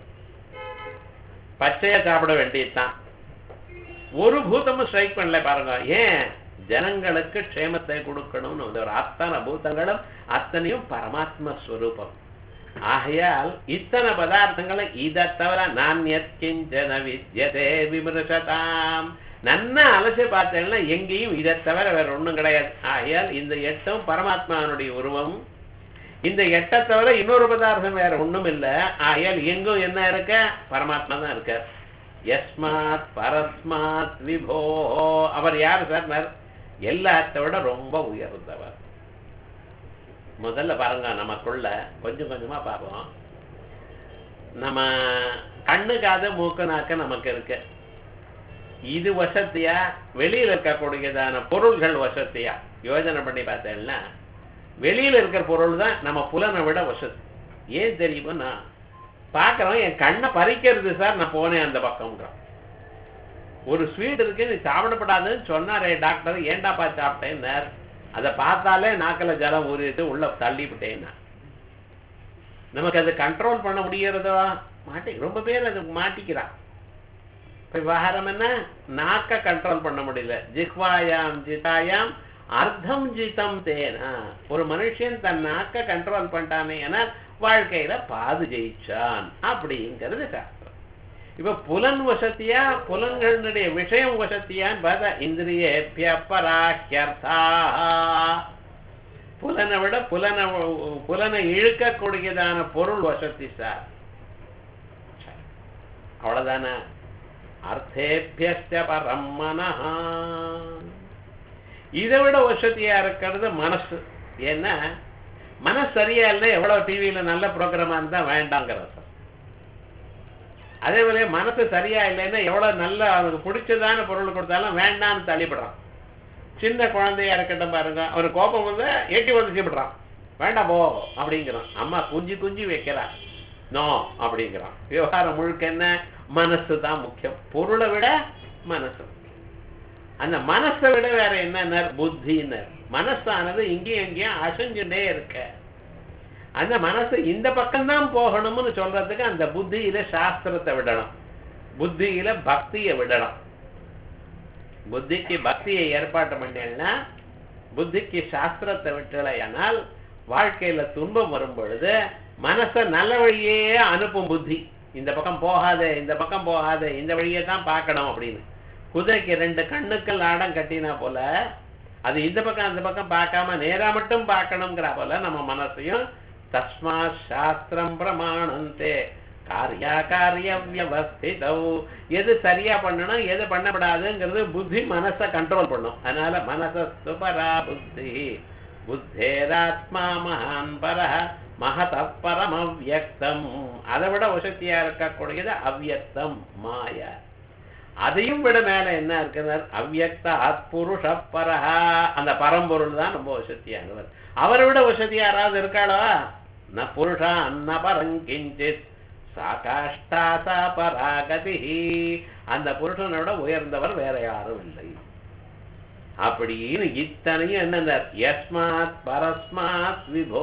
பச்சையா சாப்பிட வேண்டியதுதான் ஒரு பூதமும் ஸ்ட்ரைக் பண்ணல பாருங்க ஏன் ஜனங்களுக்கு க்ஷேமத்தை கொடுக்கணும்னு வந்து ஒரு அத்தனை பூதங்களும் அத்தனையும் பரமாத்ம ஸ்வரூபம் ஆகையால் இத்தனை பதார்த்தங்களை இதை தவிர நான் எத்கிஞ்சன வித்யதே விமர்சதாம் நன்னா அலசி பார்த்தேன்னா எங்கேயும் இதை தவிர வேற ஒண்ணும் கிடையாது ஆகையால் இந்த எட்டும் பரமாத்மானுடைய உருவம் இந்த எட்டை தவிர இன்னொரு பதார்த்தம் வேற ஒண்ணும் இல்ல ஆகையால் எங்கும் என்ன இருக்க பரமாத்மா தான் இருக்கார் யஸ்மாத் பரஸ்மாத் விபோ அவர் யார் சார் எல்லாத்தை விட ரொம்ப உயர்ந்தவர் முதல்ல பாருங்க நமக்குள்ள கொஞ்சம் கொஞ்சமா பார்ப்போம் நம்ம கண்ணு காது மூக்கு நாக்கு நமக்கு இருக்கு இது வசதியா வெளியில இருக்கக்கூடியதான பொருள்கள் வசதியா யோஜனை பண்ணி பார்த்தேன்னா வெளியில இருக்கிற பொருள் தான் நம்ம புலனை விட வசதி ஏன் தெரியுமா பார்க்கறோம் என் கண்ணை பறிக்கிறது சார் நான் போனேன் அந்த பக்கம்ங்கிறான் ஒரு ஸ்வீட் இருக்கு நீ சாப்பிடப்படாதுன்னு சொன்னாரே டாக்டர் ஏண்டாப்பா சாப்பிட்டேன்னார் அதை பார்த்தாலே நாக்கில் ஜலம் ஊறிட்டு உள்ள தள்ளிவிட்டேன்னா நமக்கு அதை கண்ட்ரோல் பண்ண முடியறதோ மாட்டி ரொம்ப பேர் அது மாட்டிக்கிறான் இப்ப விவகாரம் என்ன நாக்க கண்ட்ரோல் பண்ண முடியல ஜிஹ்வாயாம் ஜிதாயாம் அர்த்தம் ஜிதம் தேனா ஒரு மனுஷன் தன் நாக்க கண்ட்ரோல் பண்ணிட்டானே என வாழ்க்கையில பாது ஜெயிச்சான் அப்படிங்கிறது சாஸ்திரம் இப்ப புலன் வசதியா புலன்களுடைய விஷயம் வசதியான்னு பார்த்தா இந்திரியேபிய பராஹ்யர்த்தா புலனை விட புலனை புலனை இழுக்கக்கூடியதான பொருள் வசதி சார் அவ்வளவுதானே அர்த்தேபிய பரம் மனஹா இதை விட வசதியா இருக்கிறது மனசு ஏன்னா மனசு சரியா இல்லை எவ்வளவு டிவியில நல்ல ப்ரோக்ராமா இருந்தா வேண்டாங்கிற சார் அதே போல மனசு சரியா இல்லைன்னா எவ்வளவு நல்ல அவனுக்கு பிடிச்சதான பொருள் கொடுத்தாலும் வேண்டாம்னு தள்ளிப்படுறான் சின்ன குழந்தையா இருக்கட்டும் பாருங்க அவனுக்கு கோபம் வந்து எட்டி வந்து விடுறான் வேண்டாம் போ அப்படிங்கிறான் அம்மா குஞ்சு குஞ்சு வைக்கிறான் நோ அப்படிங்கிறான் விவகாரம் முழுக்க என்ன மனசு தான் முக்கியம் பொருளை விட மனசு முக்கியம். அந்த மனசை விட வேற என்ன புத்தின்னர் மனசானது இங்கேயும் எங்கேயும் அசைஞ்சுட்டே இருக்க அந்த மனசு இந்த பக்கம்தான் போகணும்னு சொல்றதுக்கு அந்த புத்தியில சாஸ்திரத்தை விடணும் புத்தியில பக்தியை விடணும் புத்திக்கு பக்தியை ஏற்பாட்டு பண்ணேன்னா புத்திக்கு சாஸ்திரத்தை விட்டலையானால் வாழ்க்கையில துன்பம் வரும் பொழுது மனசை நல்ல வழியே அனுப்பும் புத்தி இந்த பக்கம் போகாதே இந்த பக்கம் போகாதே இந்த வழியே தான் பார்க்கணும் அப்படின்னு குதிரைக்கு ரெண்டு கண்ணுக்கள் ஆடம் கட்டினா போல அது இந்த பக்கம் அந்த பக்கம் பார்க்காம நேரா மட்டும் பார்க்கணுங்கிற போல நம்ம மனசையும் தஸ்மா சாஸ்திரம் பிரமாணந்தே காரியா காரிய வியவஸ்திதௌ எது சரியா பண்ணணும் எது பண்ணப்படாதுங்கிறது புத்தி மனசை கண்ட்ரோல் பண்ணும் அதனால மனசஸ்து பரா புத்தி புத்தேராத்மா மகான் பர மகத பரம் அவ்யக்தம் அதை விட உசக்தியா இருக்கக்கூடியது அவ்யக்தம் மாயா அதையும் விட மேல என்ன இருக்குனர் அவ்யக்த அத்புருஷ பரஹா அந்த பரம்பொருள் தான் ரொம்ப வசதியானவர் அவரை விட வசதி யாராவது இருக்காளோ ந புருஷா ந பரங்கிஞ்சித் சாகாஷ்டா சா பராகதி அந்த புருஷனோட உயர்ந்தவர் வேற யாரும் இல்லை அப்படின்னு இத்தனையும் என்ன யஸ்மாத் பரஸ்மாத் விபோ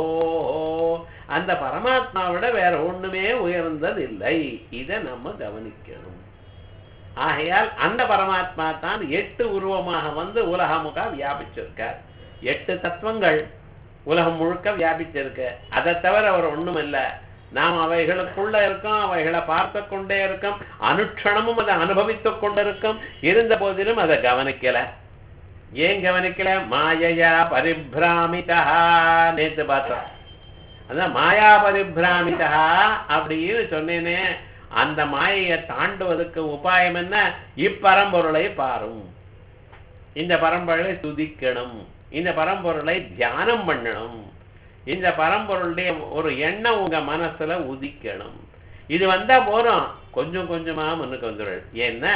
அந்த பரமாத்மாவிட வேற ஒண்ணுமே உயர்ந்தது இல்லை இதை நம்ம கவனிக்கணும் ஆகையால் அந்த பரமாத்மா தான் எட்டு உருவமாக வந்து உலகமுக வியாபிச்சிருக்கார் எட்டு தத்துவங்கள் உலகம் முழுக்க வியாபிச்சிருக்கு அதை தவிர அவர் ஒண்ணும் இல்ல நாம் அவைகளுக்குள்ள இருக்கோம் அவைகளை பார்த்து கொண்டே இருக்கோம் அனுட்சணமும் அதை அனுபவித்துக் கொண்டிருக்கோம் இருந்த போதிலும் அதை கவனிக்கல ஏன் கவனிக்கல மாயையா பரிபிராமிதா நேத்து பார்த்தோம் அதான் மாயா பரிபிராமிதா அப்படின்னு சொன்னேனே அந்த மாயையை தாண்டுவதற்கு உபாயம் என்ன இப்பரம்பொருளை பாரும் இந்த பரம்பொருளை துதிக்கணும் இந்த பரம்பொருளை தியானம் பண்ணணும் இந்த பரம்பொருளுடைய ஒரு எண்ணம் உங்க மனசுல உதிக்கணும் இது வந்தா போறோம் கொஞ்சம் கொஞ்சமா முன்னுக்கு வந்துடும் ஏன்னா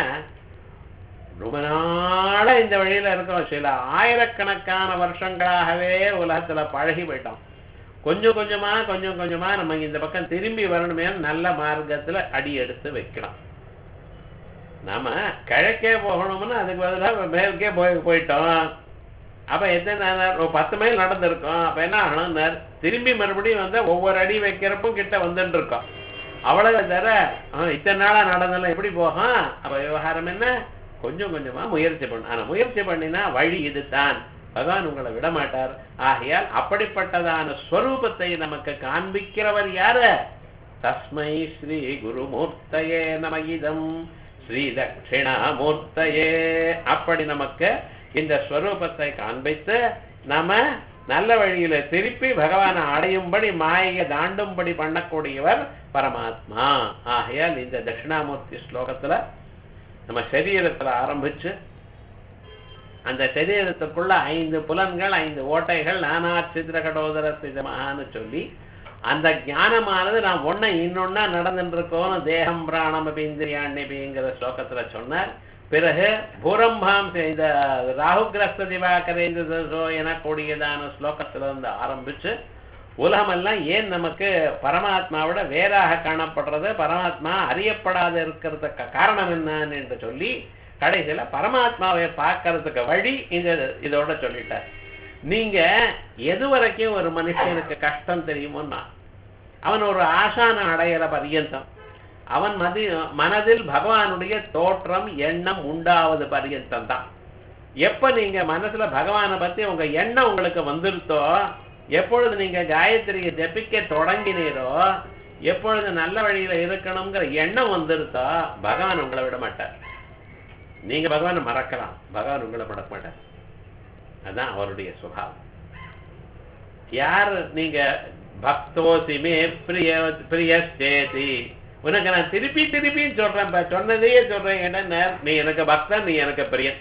ரொம்ப நாளா இந்த வழியில இருக்கோம் சில ஆயிரக்கணக்கான வருஷங்களாகவே உலகத்துல பழகி போயிட்டோம் கொஞ்சம் கொஞ்சமா கொஞ்சம் கொஞ்சமா நம்ம இந்த பக்கம் திரும்பி வரணுமே நல்ல மார்க்கத்துல அடி எடுத்து வைக்கலாம் நாம கிழக்கே போகணும்னு அதுக்கு பதிலாக மேற்கே போய் போயிட்டோம் அப்ப எத்தனை ஒரு பத்து மைல் நடந்திருக்கோம் அப்ப என்ன ஆகணும்னார் திரும்பி மறுபடியும் வந்து ஒவ்வொரு அடி வைக்கிறப்பும் கிட்ட வந்துட்டு இருக்கோம் அவ்வளவு தர இத்தனை நாளா நடந்தாலும் எப்படி போகும் அப்ப விவகாரம் என்ன கொஞ்சம் கொஞ்சமா முயற்சி பண்ணும் ஆனா முயற்சி பண்ணினா வழி இதுதான் பகவான் உங்களை விட மாட்டார் ஆகையால் அப்படிப்பட்டதான ஸ்வரூபத்தை நமக்கு காண்பிக்கிறவர் யாரு தஸ்மை ஸ்ரீ குருமூர்த்தயே நம இதம் ஸ்ரீ தட்சிணாமூர்த்தயே அப்படி நமக்கு இந்த ஸ்வரூபத்தை காண்பித்து நாம நல்ல வழியில திருப்பி பகவானை அடையும்படி மாயை தாண்டும்படி பண்ணக்கூடியவர் பரமாத்மா ஆகையால் இந்த தட்சிணாமூர்த்தி ஸ்லோகத்துல நம்ம சரீரத்துல ஆரம்பிச்சு அந்த சரீரத்துக்குள்ள ஐந்து புலன்கள் ஐந்து ஓட்டைகள் நானா சித்திர கடோதர சிதமான்னு சொல்லி அந்த ஞானமானது நான் ஒன்ன இன்னொன்னா நடந்துட்டு இருக்கோன்னு தேகம் பிராணம் இந்திரியாண்யபிங்கிற ஸ்லோகத்துல சொன்னார் பிறகு பூரம்பாம் இந்த ராகுகிரஸ்த திவாகரேந்திரோ எனக்கூடியதான ஸ்லோகத்துல இருந்து ஆரம்பிச்சு உலகமெல்லாம் ஏன் நமக்கு பரமாத்மாவோட வேறாக காணப்படுறது பரமாத்மா அறியப்படாத இருக்கிறதுக்கு காரணம் என்னன்னு என்று சொல்லி கடைசியில பரமாத்மாவை பார்க்கறதுக்கு வழி இந்த இதோட சொல்லிட்டார் நீங்க எது வரைக்கும் ஒரு மனுஷனுக்கு கஷ்டம் தெரியுமோன்னா அவன் ஒரு ஆசான அடையிற பரியந்தம் அவன் மதி மனதில் பகவானுடைய தோற்றம் எண்ணம் உண்டாவது பரியந்தம் தான் எப்ப நீங்க மனசுல பகவானை பத்தி உங்க எண்ணம் உங்களுக்கு வந்துருத்தோ எப்பொழுது நீங்க காயத்ரியை ஜபிக்க தொடங்கினீரோ எப்பொழுது நல்ல வழியில இருக்கணுங்கிற எண்ணம் வந்துருத்தோ பகவான் உங்களை விட மாட்டார் நீங்க பகவானை மறக்கலாம் பகவான் உங்களை விட மாட்டார் அதான் அவருடைய சுபாவம் யார் நீங்க பக்தோசிமே பிரிய பிரியஸ்தேதி உனக்கு நான் திருப்பி திருப்பின்னு சொல்றேன் சொன்னதையே சொல்றேன் என்ன நீ எனக்கு பக்தன் நீ எனக்கு பிரியன்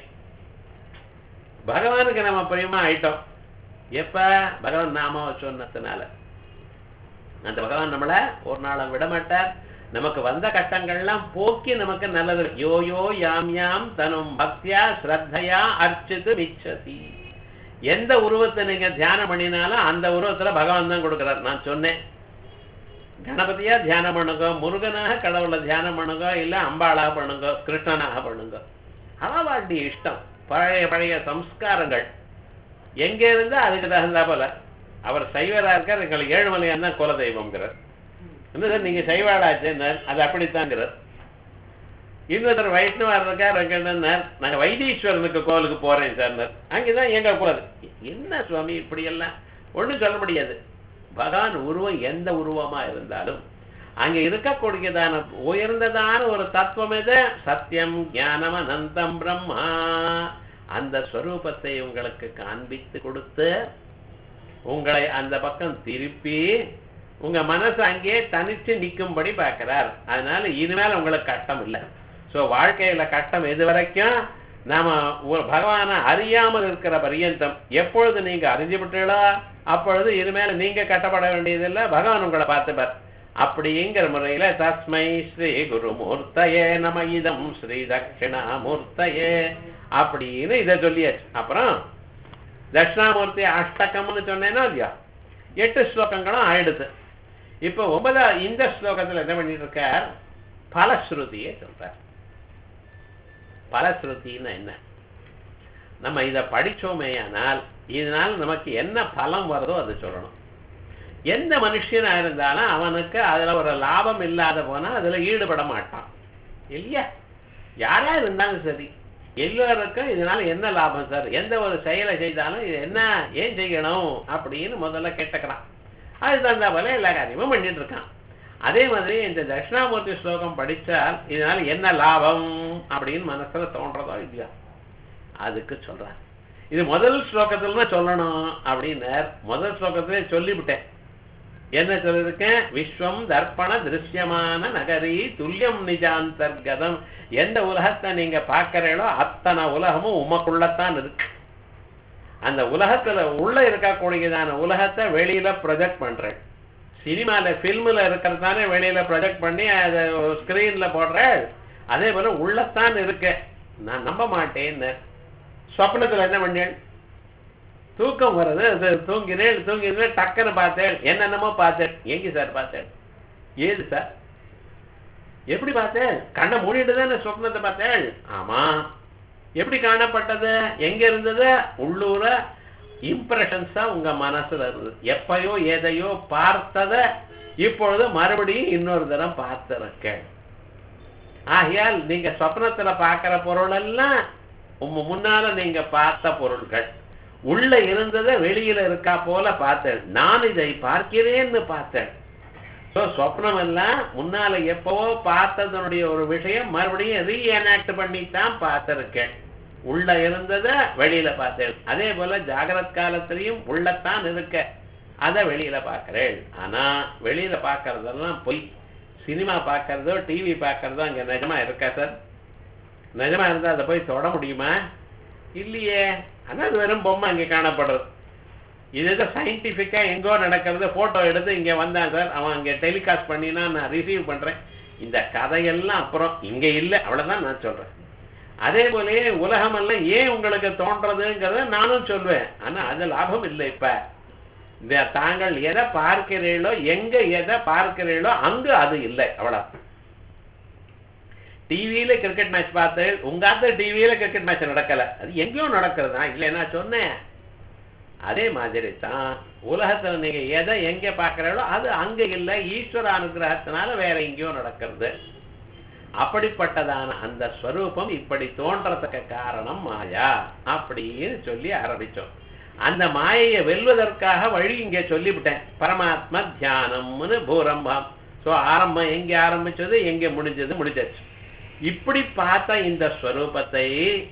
பகவானுக்கு நம்ம பிரியமா ஆயிட்டோம் எப்ப பகவான் நாமாவை சொன்னதுனால அந்த பகவான் நம்மள ஒரு நாளும் விட மாட்டார் நமக்கு வந்த கட்டங்கள்லாம் போக்கி நமக்கு நல்லது யோ யோ யாம் யாம் தனும் பக்தியா ஸ்ரத்தையா அர்ச்சித்து மிச்சதி எந்த உருவத்தை நீங்க தியானம் பண்ணினாலும் அந்த உருவத்துல பகவான் தான் கொடுக்கிறார் நான் சொன்னேன் கணபதியா தியானம் பண்ணுங்க முருகனாக கடவுளை தியானம் பண்ணுங்க இல்ல அம்பாளா பண்ணுங்க கிருஷ்ணனாக பண்ணுங்க அவளுடைய இஷ்டம் பழைய பழைய சம்ஸ்காரங்கள் எங்க இருந்தா அதுக்கு தகுந்தா போல அவர் சைவரா இருக்கார் எங்களுக்கு ஏழுமலையான் தான் குல தெய்வம்ங்கிறார் என்ன சார் நீங்க சைவாளாச்சுன்னார் அது அப்படித்தாங்கிறார் இன்னொருத்தர் வைஷ்ணவர் இருக்கார் என்னன்னார் நாங்க வைத்தீஸ்வரனுக்கு கோவிலுக்கு போறேன் சார் அங்கதான் எங்க குலது என்ன சுவாமி இப்படி எல்லாம் ஒண்ணும் சொல்ல முடியாது பகவான் உருவம் எந்த உருவமா இருந்தாலும் அங்க இருக்கக்கூடியதான உயர்ந்ததான ஒரு தத்துவம் எது சத்தியம் ஞானம் அனந்தம் பிரம்மா அந்த ஸ்வரூபத்தை உங்களுக்கு காண்பித்து கொடுத்து உங்களை அந்த பக்கம் திருப்பி உங்க மனசு அங்கேயே தனிச்சு நிக்கும்படி பார்க்கிறார் அதனால இனிமேல் உங்களுக்கு கஷ்டம் இல்லை சோ வாழ்க்கையில கஷ்டம் எது வரைக்கும் நாம ஒரு பகவானை அறியாமல் இருக்கிற பரியந்தம் எப்பொழுது நீங்க அறிஞ்சு விட்டீங்களோ அப்பொழுது இனிமேல் நீங்க கட்டப்பட வேண்டியதில்லை பகவான் உங்களை பார்த்துப்பார் அப்படிங்கிற முறையில தஸ்மை ஸ்ரீ குருமூர்த்தயே நம இதம் ஸ்ரீ தட்சிணாமூர்த்தயே அப்படின்னு இதை சொல்லியாச்சு அப்புறம் தட்சிணாமூர்த்தி அஷ்டகம்னு சொன்னேன்னா இல்லையா எட்டு ஸ்லோகங்களும் ஆயிடுது இப்போ ஒன்பதா இந்த ஸ்லோகத்துல என்ன பண்ணிட்டு இருக்கார் பலஸ்ருதியை சொல்றார் பலஸ்ருத்தின்னு என்ன நம்ம இதை படிச்சோமேயானால் இதனால் நமக்கு என்ன பலம் வருதோ அது சொல்லணும் எந்த மனுஷனா இருந்தாலும் அவனுக்கு அதுல ஒரு லாபம் இல்லாத போனா அதுல ஈடுபட மாட்டான் இல்லையா யாரா இருந்தாலும் சரி எல்லோருக்கும் இதனால என்ன லாபம் சார் எந்த ஒரு செயலை செய்தாலும் இது என்ன ஏன் செய்யணும் அப்படின்னு முதல்ல கேட்டுக்கிறான் அது தகுந்த போல எல்லா காரியமும் பண்ணிட்டு இருக்கான் அதே மாதிரி இந்த தட்சிணாமூர்த்தி ஸ்லோகம் படிச்சால் இதனால என்ன லாபம் அப்படின்னு மனசுல தோன்றதோ இல்லையா அதுக்கு சொல்றார் இது முதல் ஸ்லோகத்துல தான் சொல்லணும் அப்படின்னார் முதல் ஸ்லோகத்திலே சொல்லிவிட்டேன் என்ன சொல்லிருக்கேன் விஸ்வம் தர்ப்பண திருஷ்யமான நகரி துல்லியம் நிஜாந்தர்கதம் எந்த உலகத்தை நீங்க பார்க்கறீங்களோ அத்தனை உலகமும் உமக்குள்ளத்தான் இருக்கு அந்த உலகத்துல உள்ள இருக்கக்கூடியதான உலகத்தை வெளியில ப்ரொஜெக்ட் பண்றேன் சினிமால பில்ம்ல இருக்கிறதானே வெளியில ப்ரொஜெக்ட் பண்ணி அதை ஸ்கிரீன்ல போடுறேன் அதே போல உள்ளத்தான் இருக்கு நான் நம்ப மாட்டேன்னு சொப்னத்துல என்ன பண்ணேன் தூக்கம் வருது அது தூங்கினேன் தூங்கினேன் டக்குன்னு பார்த்தேன் என்னென்னமோ பார்த்தேன் எங்க சார் பார்த்தேன் ஏது சார் எப்படி பார்த்தேன் கண்ணை மூடிட்டு தானே சொப்னத்தை பார்த்தேன் ஆமா எப்படி காணப்பட்டது எங்க இருந்தது உள்ளூர இம்ப்ரெஷன்ஸா உங்க மனசுல இருந்தது எப்பயோ எதையோ பார்த்தத இப்பொழுது மறுபடியும் இன்னொரு தரம் பார்த்திருக்கேன் ஆகையால் நீங்க சொப்னத்துல பார்க்கிற பொருள் எல்லாம் உங்க முன்னால நீங்க பார்த்த பொருட்கள் உள்ள இருந்ததை வெளியில இருக்கா போல பார்த்தேன் நான் இதை பார்க்கிறேன்னு பார்த்தேன் ஸோ சொப்னம் எல்லாம் முன்னால எப்பவோ பார்த்ததனுடைய ஒரு விஷயம் மறுபடியும் ரீஎனாக்ட் பண்ணித்தான் பார்த்திருக்கேன் உள்ள இருந்ததை வெளியில பார்த்தேன் அதே போல ஜாகிரத் காலத்திலையும் உள்ளத்தான் இருக்க அதை வெளியில பார்க்கிறேன் ஆனா வெளியில பார்க்கறதெல்லாம் பொய் சினிமா பார்க்கறதோ டிவி பார்க்கறதோ அங்க நிஜமா இருக்கா சார் நிஜமா இருந்தா அதை போய் தொட முடியுமா இல்லையே அதான் அது வெறும் பொம்மை அங்கே காணப்படுறது இது ஏதோ சயின்டிஃபிக்கா எங்கோ நடக்கிறது போட்டோ எடுத்து இங்க வந்தான் சார் அவன் அங்க டெலிகாஸ்ட் பண்ணினா நான் ரிசீவ் பண்றேன் இந்த கதையெல்லாம் அப்புறம் இங்க இல்லை அவ்வளவுதான் நான் சொல்றேன் அதே போலயே உலகம் எல்லாம் ஏன் உங்களுக்கு தோன்றதுங்கிறத நானும் சொல்வேன் ஆனா அது லாபம் இல்லை இப்ப இந்த தாங்கள் எதை பார்க்கிறீர்களோ எங்க எதை பார்க்கிறீர்களோ அங்கு அது இல்லை அவ்வளவு டிவியில கிரிக்கெட் மேட்ச் பார்த்து உங்க டிவியில கிரிக்கெட் மேட்ச் நடக்கல அது எங்கேயோ நடக்கிறதா இல்லை நான் சொன்னேன் அதே மாதிரி தான் உலகத்துல நீங்க எதை எங்க பார்க்கிறீங்களோ அது அங்க இல்லை ஈஸ்வர அனுகிரகத்தினால வேற எங்கேயோ நடக்கிறது அப்படிப்பட்டதான அந்த ஸ்வரூபம் இப்படி தோன்றதுக்கு காரணம் மாயா அப்படின்னு சொல்லி ஆரம்பிச்சோம் அந்த மாயையை வெல்வதற்காக வழி இங்க சொல்லிவிட்டேன் பரமாத்ம தியானம்னு பூரம்பம் சோ ஆரம்பம் எங்க ஆரம்பிச்சது எங்க முடிஞ்சது முடிஞ்சாச்சு இப்படி பார்த்த இந்த ஸ்வரூபத்தை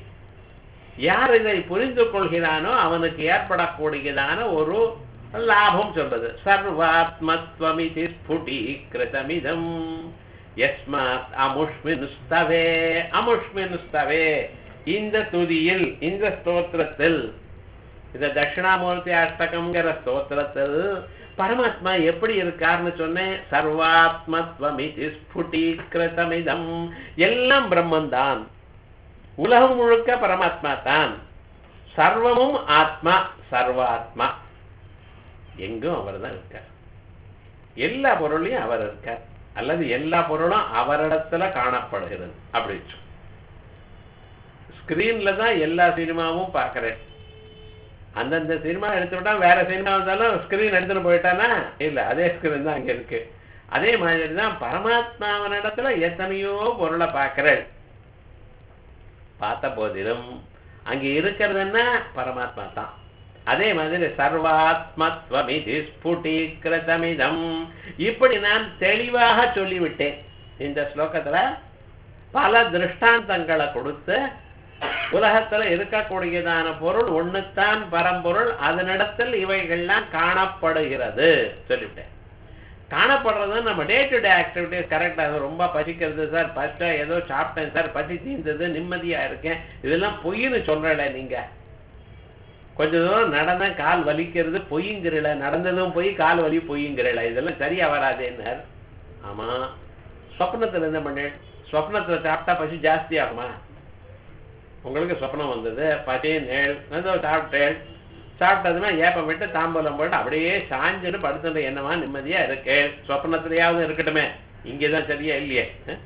யார் இதை புரிந்து கொள்கிறானோ அவனுக்கு ஏற்படக்கூடியதான ஒரு லாபம் சொல்றது சர்வாத்மத்வமிதி ஸ்புடீகிருதமிதம் எஸ்மாத் அமுஷ்மின் ஸ்தவே அமுஷ்மின் ஸ்தவே இந்த துதியில் இந்த ஸ்தோத்திரத்தில் இந்த தட்சிணாமூர்த்தி அஷ்டகம்ங்கிற ஸ்தோத்திரத்தில் பரமாத்மா எப்படி இருக்காருன்னு சொன்னேன் சர்வாத்மத்வமிதி ஸ்புடீகிருதமிதம் எல்லாம் பிரம்மந்தான் உலகம் முழுக்க பரமாத்மா தான் சர்வமும் ஆத்மா சர்வாத்மா எங்கும் அவர் தான் இருக்கார் எல்லா பொருளையும் அவர் இருக்கார் அல்லது எல்லா பொருளும் அவரிடத்துல காணப்படுகிறது அப்படி ஸ்கிரீன்ல தான் எல்லா சினிமாவும் பார்க்கறேன் அந்தந்த சினிமா எடுத்து விட்டா வேற சினிமா வந்தாலும் ஸ்கிரீன் எடுத்துட்டு போயிட்டானா இல்ல அதே ஸ்கிரீன் தான் அங்க இருக்கு அதே மாதிரி தான் பரமாத்மாவனிடத்துல எத்தனையோ பொருளை பார்க்கிறேன் பார்த்த போதிலும் அங்க இருக்கிறது என்ன பரமாத்மா தான் அதே மாதிரி சர்வாத்மத்வமிதி ஸ்புடீகிருதமிதம் இப்படி நான் தெளிவாக சொல்லிவிட்டேன் இந்த ஸ்லோகத்துல பல திருஷ்டாந்தங்களை கொடுத்து உலகத்துல இருக்கக்கூடியதான பொருள் ஒண்ணுத்தான் பரம்பொருள் அதனிடத்தில் இவைகள்லாம் காணப்படுகிறது சொல்லிவிட்டேன் காணப்படுறது நம்ம டே டு டே ஆக்டிவிட்டிஸ் கரெக்டாக ரொம்ப பசிக்கிறது சார் பச்சை ஏதோ சாப்பிட்டேன் சார் பசி தீர்ந்தது நிம்மதியா இருக்கேன் இதெல்லாம் பொய்ன்னு சொல்றல நீங்க கொஞ்ச தூரம் நடந்தேன் கால் வலிக்கிறது பொய்ங்கிறல நடந்ததும் பொய் கால் வலி பொய்ங்கிறல இதெல்லாம் சரியா வராதேன்னார் ஆமா சொப்னத்துல என்ன பண்ணு சொப்னத்துல சாப்பிட்டா பசி ஜாஸ்தி ஆகுமா உங்களுக்கு சொப்னம் வந்தது பசி நேள் ஏதோ சாப்பிட்டேன் சாப்பிட்டதுன்னா ஏப்பம் விட்டு தாம்பூலம் போட்டு அப்படியே சாஞ்சுட்டு படுத்துட்டு என்னமா நிம்மதியா இருக்கு சொப்னத்திலேயாவது இருக்கட்டுமே இங்கதான் சரியா இல்லையே அஹ்?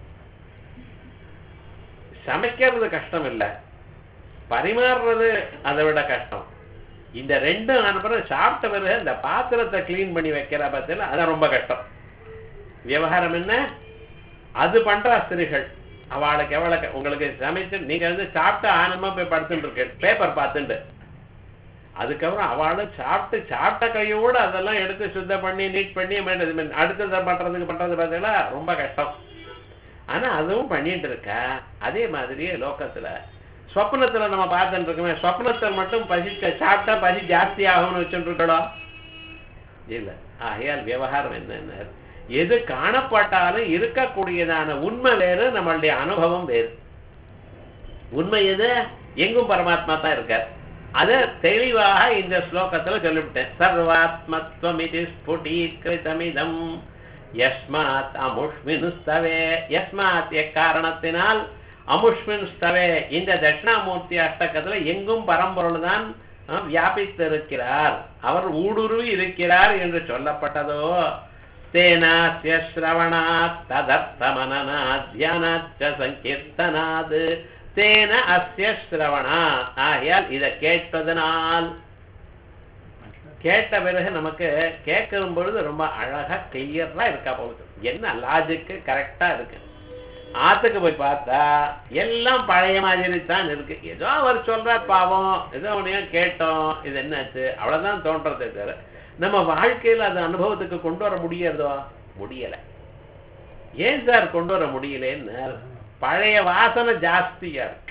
சமைக்கிறது கஷ்டம் இல்ல பரிமாறுறது அதை விட கஷ்டம் இந்த ரெண்டும் அனுப்புறம் சாப்பிட்ட பிறகு இந்த பாத்திரத்தை கிளீன் பண்ணி வைக்கிற பத்தில அதான் ரொம்ப கஷ்டம் விவகாரம் என்ன அது பண்றா ஸ்திரீகள் அவளுக்கு எவ்வளவு உங்களுக்கு சமைச்சு நீங்க வந்து சாப்பிட்டு ஆனந்தமா போய் படுத்துட்டு இருக்கு பேப்பர் பார்த்துட்டு அதுக்கப்புறம் அவளும் சாப்பிட்டு சாப்பிட்ட கையோட அதெல்லாம் எடுத்து சுத்தம் பண்ணி நீட் பண்ணி மறுபடியும் அடுத்ததை பண்றதுக்கு பண்றது பார்த்தீங்களா ரொம்ப கஷ்டம் ஆனா அதுவும் பண்ணிட்டு இருக்கா அதே மாதிரியே லோகத்துல சொப்னத்துல நம்ம பார்த்துட்டு இருக்கோமே சொப்னத்தில் மட்டும் பசிச்ச சாப்பிட்டா பசி ஜாஸ்தி ஆகும்னு வச்சுட்டு இருக்கோம் இல்ல ஆகையால் விவகாரம் என்னென்ன எது காணப்பட்டாலும் இருக்கக்கூடியதான உண்மை வேறு நம்மளுடைய அனுபவம் வேறு உண்மை எது எங்கும் பரமாத்மா தான் இருக்கார் அத தெளிவாக இந்த ஸ்லோகத்துல சொல்லிவிட்டேன் சர்வாத்மத்வமிதி ஸ்புடீகிருதமிதம் யஸ்மாத் அமுஷ்மினு ஸ்தவே யஸ்மாத் எக்காரணத்தினால் அமுஷ்மின் ஸ்தவே இந்த தட்சிணாமூர்த்தி அஷ்டகத்துல எங்கும் பரம்பொருள் தான் அஹ், வியாபித்திருக்கிறார் அவர் ஊடுருவி இருக்கிறார் என்று சொல்லப்பட்டதோ தேனாஸ்ய ஸ்ரவணாத் ததர்த்தமனநாத் தியானாச்ச சங்கீர்த்தனாத் தேன அஸ்ய ஸ்ரவணாத் ஆகையால் இதை கேட்பதனால் கேட்ட பிறகு நமக்கு கேட்கும் பொழுது ரொம்ப அழகா கிளியரா இருக்கா போகுது என்ன லாஜிக்கு கரெக்டா இருக்கு ஆத்துக்கு போய் பார்த்தா எல்லாம் பழைய மாதிரி தான் இருக்கு ஏதோ அவர் சொல்றார் பாவம் ஏதோ ஒன்னையும் கேட்டோம் இது என்னாச்சு அவ்வளவுதான் தோன்றதே தவிர நம்ம வாழ்க்கையில அது அனுபவத்துக்கு கொண்டு வர முடியறதோ முடியல ஏன் சார் கொண்டு வர முடியலன்னு பழைய வாசனை ஜாஸ்தியா இருக்கு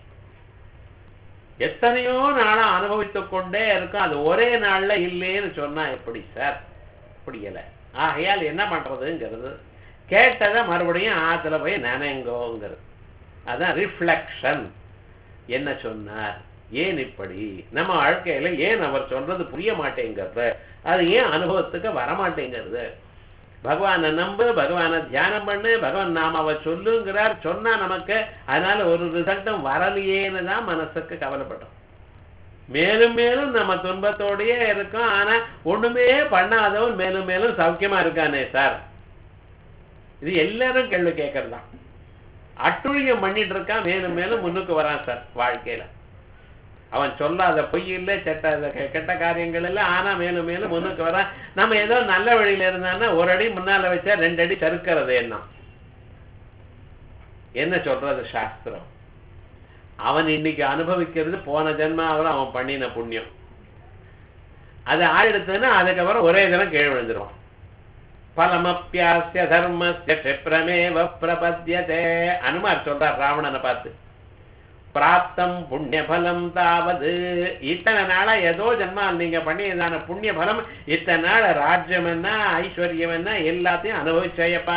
எத்தனையோ நாளா அனுபவித்துக் கொண்டே இருக்கும் அது ஒரே நாள்ல இல்லைன்னு சொன்னா எப்படி சார் முடியல ஆகையால் என்ன பண்றதுங்கிறது கேட்டதை மறுபடியும் ஆத்துல போய் நினைங்கோங்கிறது அதான் ரிஃப்ளெக்ஷன் என்ன சொன்னார் ஏன் இப்படி நம்ம வாழ்க்கையில ஏன் அவர் சொல்றது புரிய மாட்டேங்கிறது அது ஏன் அனுபவத்துக்கு வரமாட்டேங்கிறது பகவானை நம்பு பகவானை தியானம் பண்ணு பகவான் நாமாவை சொல்லுங்கிறார் சொன்னா நமக்கு அதனால ஒரு ரிசல்ட்டும் வரலையேன்னு தான் மனசுக்கு கவலைப்பட்டோம் மேலும் மேலும் நம்ம துன்பத்தோடயே இருக்கோம் ஆனா ஒண்ணுமே பண்ணாதவன் மேலும் மேலும் சௌக்கியமா இருக்கானே சார் இது எல்லாரும் கேள்வி கேட்கறது தான் அட்டுழியம் பண்ணிட்டு இருக்கான் மேலும் மேலும் முன்னுக்கு வரான் சார் வாழ்க்கையில அவன் சொல்லாத பொய் இல்லை செட்ட கெ- கெட்ட காரியங்கள் இல்லை ஆனா மேலும் மேலும் முன்னுக்கு வரான் நம்ம ஏதோ நல்ல வழியில இருந்தான்னா ஒரு அடி முன்னால வச்சா ரெண்டு அடி சறுக்கிறது என்ன என்ன சொல்றது சாஸ்திரம் அவன் இன்னைக்கு அனுபவிக்கிறது போன ஜென்மாவில் அவன் பண்ணின புண்ணியம் அது ஆயிடுத்துன்னா அதுக்கப்புறம் ஒரே தினம் கீழ் விழுந்துருவான் பலமப்பியாசிய தர்மஸ்ய க்ஷிப்ரமேவ பிரபத்யதே அனுமார் சொல்றார் ராவணனை பார்த்து பிராப்தம் புண்ணிய பலம் தாவது இத்தனை நாளா ஏதோ ஜென்மா நீங்க பண்ணியதான புண்ணிய பலம் இத்தனை நாள் ராஜ்யம் என்ன ஐஸ்வர்யம் என்ன எல்லாத்தையும் அனுபவிச்சையப்பா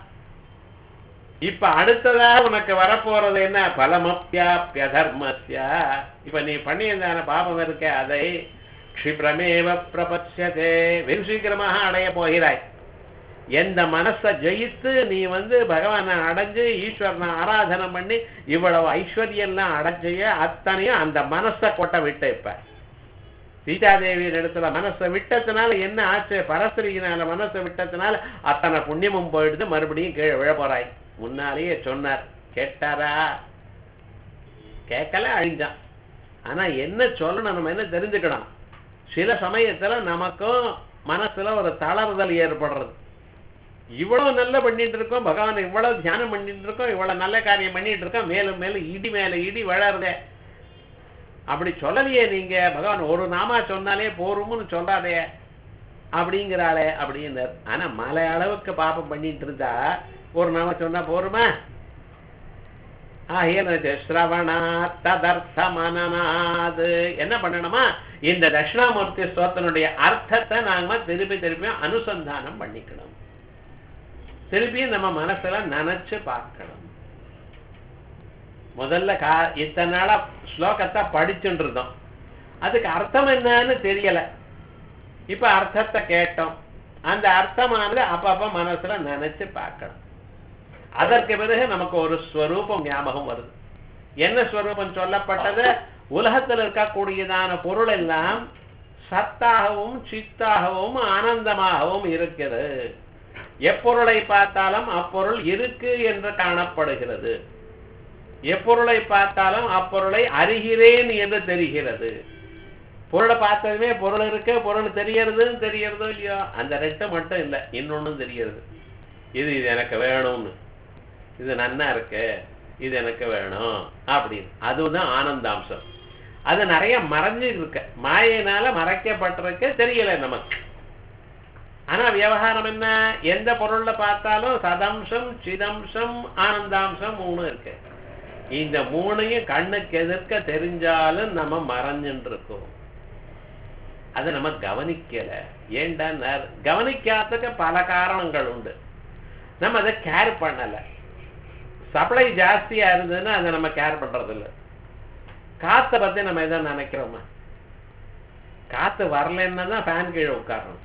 இப்ப அடுத்ததா உனக்கு வரப்போறது என்ன பலமப்பியாப்பிய தர்மஸ்ய இப்ப நீ பண்ணியதான பாபம் இருக்க அதை க்ஷிப்ரமேவ பிரபட்சதே வெகு சீக்கிரமாக அடைய போகிறாய் எந்த மனசை ஜெயித்து நீ வந்து பகவானை அடைஞ்சு ஈஸ்வரனை ஆராதனை பண்ணி இவ்வளவு ஐஸ்வர்யம்லாம் அடைஞ்சைய அத்தனையும் அந்த மனசை கொட்ட விட்ட இப்ப சீதாதேவியின் இடத்துல மனசை விட்டதுனால என்ன ஆச்சு பரஸ்திரியினால மனசை விட்டதுனால அத்தனை புண்ணியமும் போயிடுது மறுபடியும் கீழே விழ போறாய் முன்னாலேயே சொன்னார் கேட்டாரா கேட்கல அழிஞ்சான் ஆனா என்ன சொல்லணும் நம்ம என்ன தெரிஞ்சுக்கணும் சில சமயத்துல நமக்கும் மனசுல ஒரு தளறுதல் ஏற்படுறது இவ்வளவு நல்ல பண்ணிட்டு இருக்கோம் பகவான் இவ்வளவு தியானம் பண்ணிட்டு இருக்கோம் இவ்வளவு நல்ல காரியம் பண்ணிட்டு இருக்கோம் மேலும் மேலும் இடி மேல இடி வளருதே அப்படி சொல்லலையே நீங்க பகவான் ஒரு நாமா சொன்னாலே போரும்னு சொல்லாதே அப்படிங்கிறாளே அப்படின்னார் ஆனா மலை அளவுக்கு பாப்பம் பண்ணிட்டு இருந்தா ஒரு நாம சொன்னா போருமா ஆகியனது ஸ்ரவணா ததர்த்த மனநாது என்ன பண்ணணுமா இந்த தட்சிணாமூர்த்தி ஸ்தோத்திரனுடைய அர்த்தத்தை நாம திருப்பி திருப்பி அனுசந்தானம் பண்ணிக்கணும் திருப்பியும் நம்ம மனசுல நினைச்சு பார்க்கணும் முதல்ல கா இத்தனை நாளா ஸ்லோகத்தை படிச்சுட்டு இருந்தோம் அதுக்கு அர்த்தம் என்னன்னு தெரியல இப்ப அர்த்தத்தை கேட்டோம் அந்த அர்த்தமானது அப்பப்ப மனசுல நினைச்சு பார்க்கணும் அதற்கு பிறகு நமக்கு ஒரு ஸ்வரூபம் ஞாபகம் வருது என்ன ஸ்வரூபம் சொல்லப்பட்டது உலகத்தில் இருக்கக்கூடியதான பொருள் எல்லாம் சத்தாகவும் சித்தாகவும் ஆனந்தமாகவும் இருக்கிறது எப்பொருளை பார்த்தாலும் அப்பொருள் இருக்கு என்று காணப்படுகிறது எப்பொருளை பார்த்தாலும் அப்பொருளை அறிகிறேன் என்று தெரிகிறது பொருளை பார்த்ததுமே பொருள் இருக்கு பொருள் தெரியறதுன்னு தெரியறதோ இல்லையோ அந்த ரெட்டு மட்டும் இல்லை இன்னொன்னும் தெரியறது இது இது எனக்கு வேணும்னு இது நன்னா இருக்கு இது எனக்கு வேணும் அப்படின்னு அதுதான் ஆனந்தாம்சம் அது நிறைய மறைஞ்சு இருக்கு மாயினால மறைக்கப்பட்டிருக்கு தெரியல நமக்கு ஆனா விவகாரம் என்ன எந்த பொருள்ல பார்த்தாலும் சதம்சம் சிதம்சம் ஆனந்தாம்சம் மூணு இருக்கு இந்த மூணையும் கண்ணுக்கு எதிர்க்க தெரிஞ்சாலும் நம்ம மறைஞ்சுட்டு இருக்கோம் அதை நம்ம கவனிக்கல ஏண்டா கவனிக்காததுக்கு பல காரணங்கள் உண்டு நம்ம அதை கேர் பண்ணல சப்ளை ஜாஸ்தியா இருந்ததுன்னா அதை நம்ம கேர் பண்றது இல்ல காத்தை பத்தி நம்ம எதை நினைக்கிறோமா காத்து வரலன்னா தான் ஃபேன் கீழே உட்காரணும்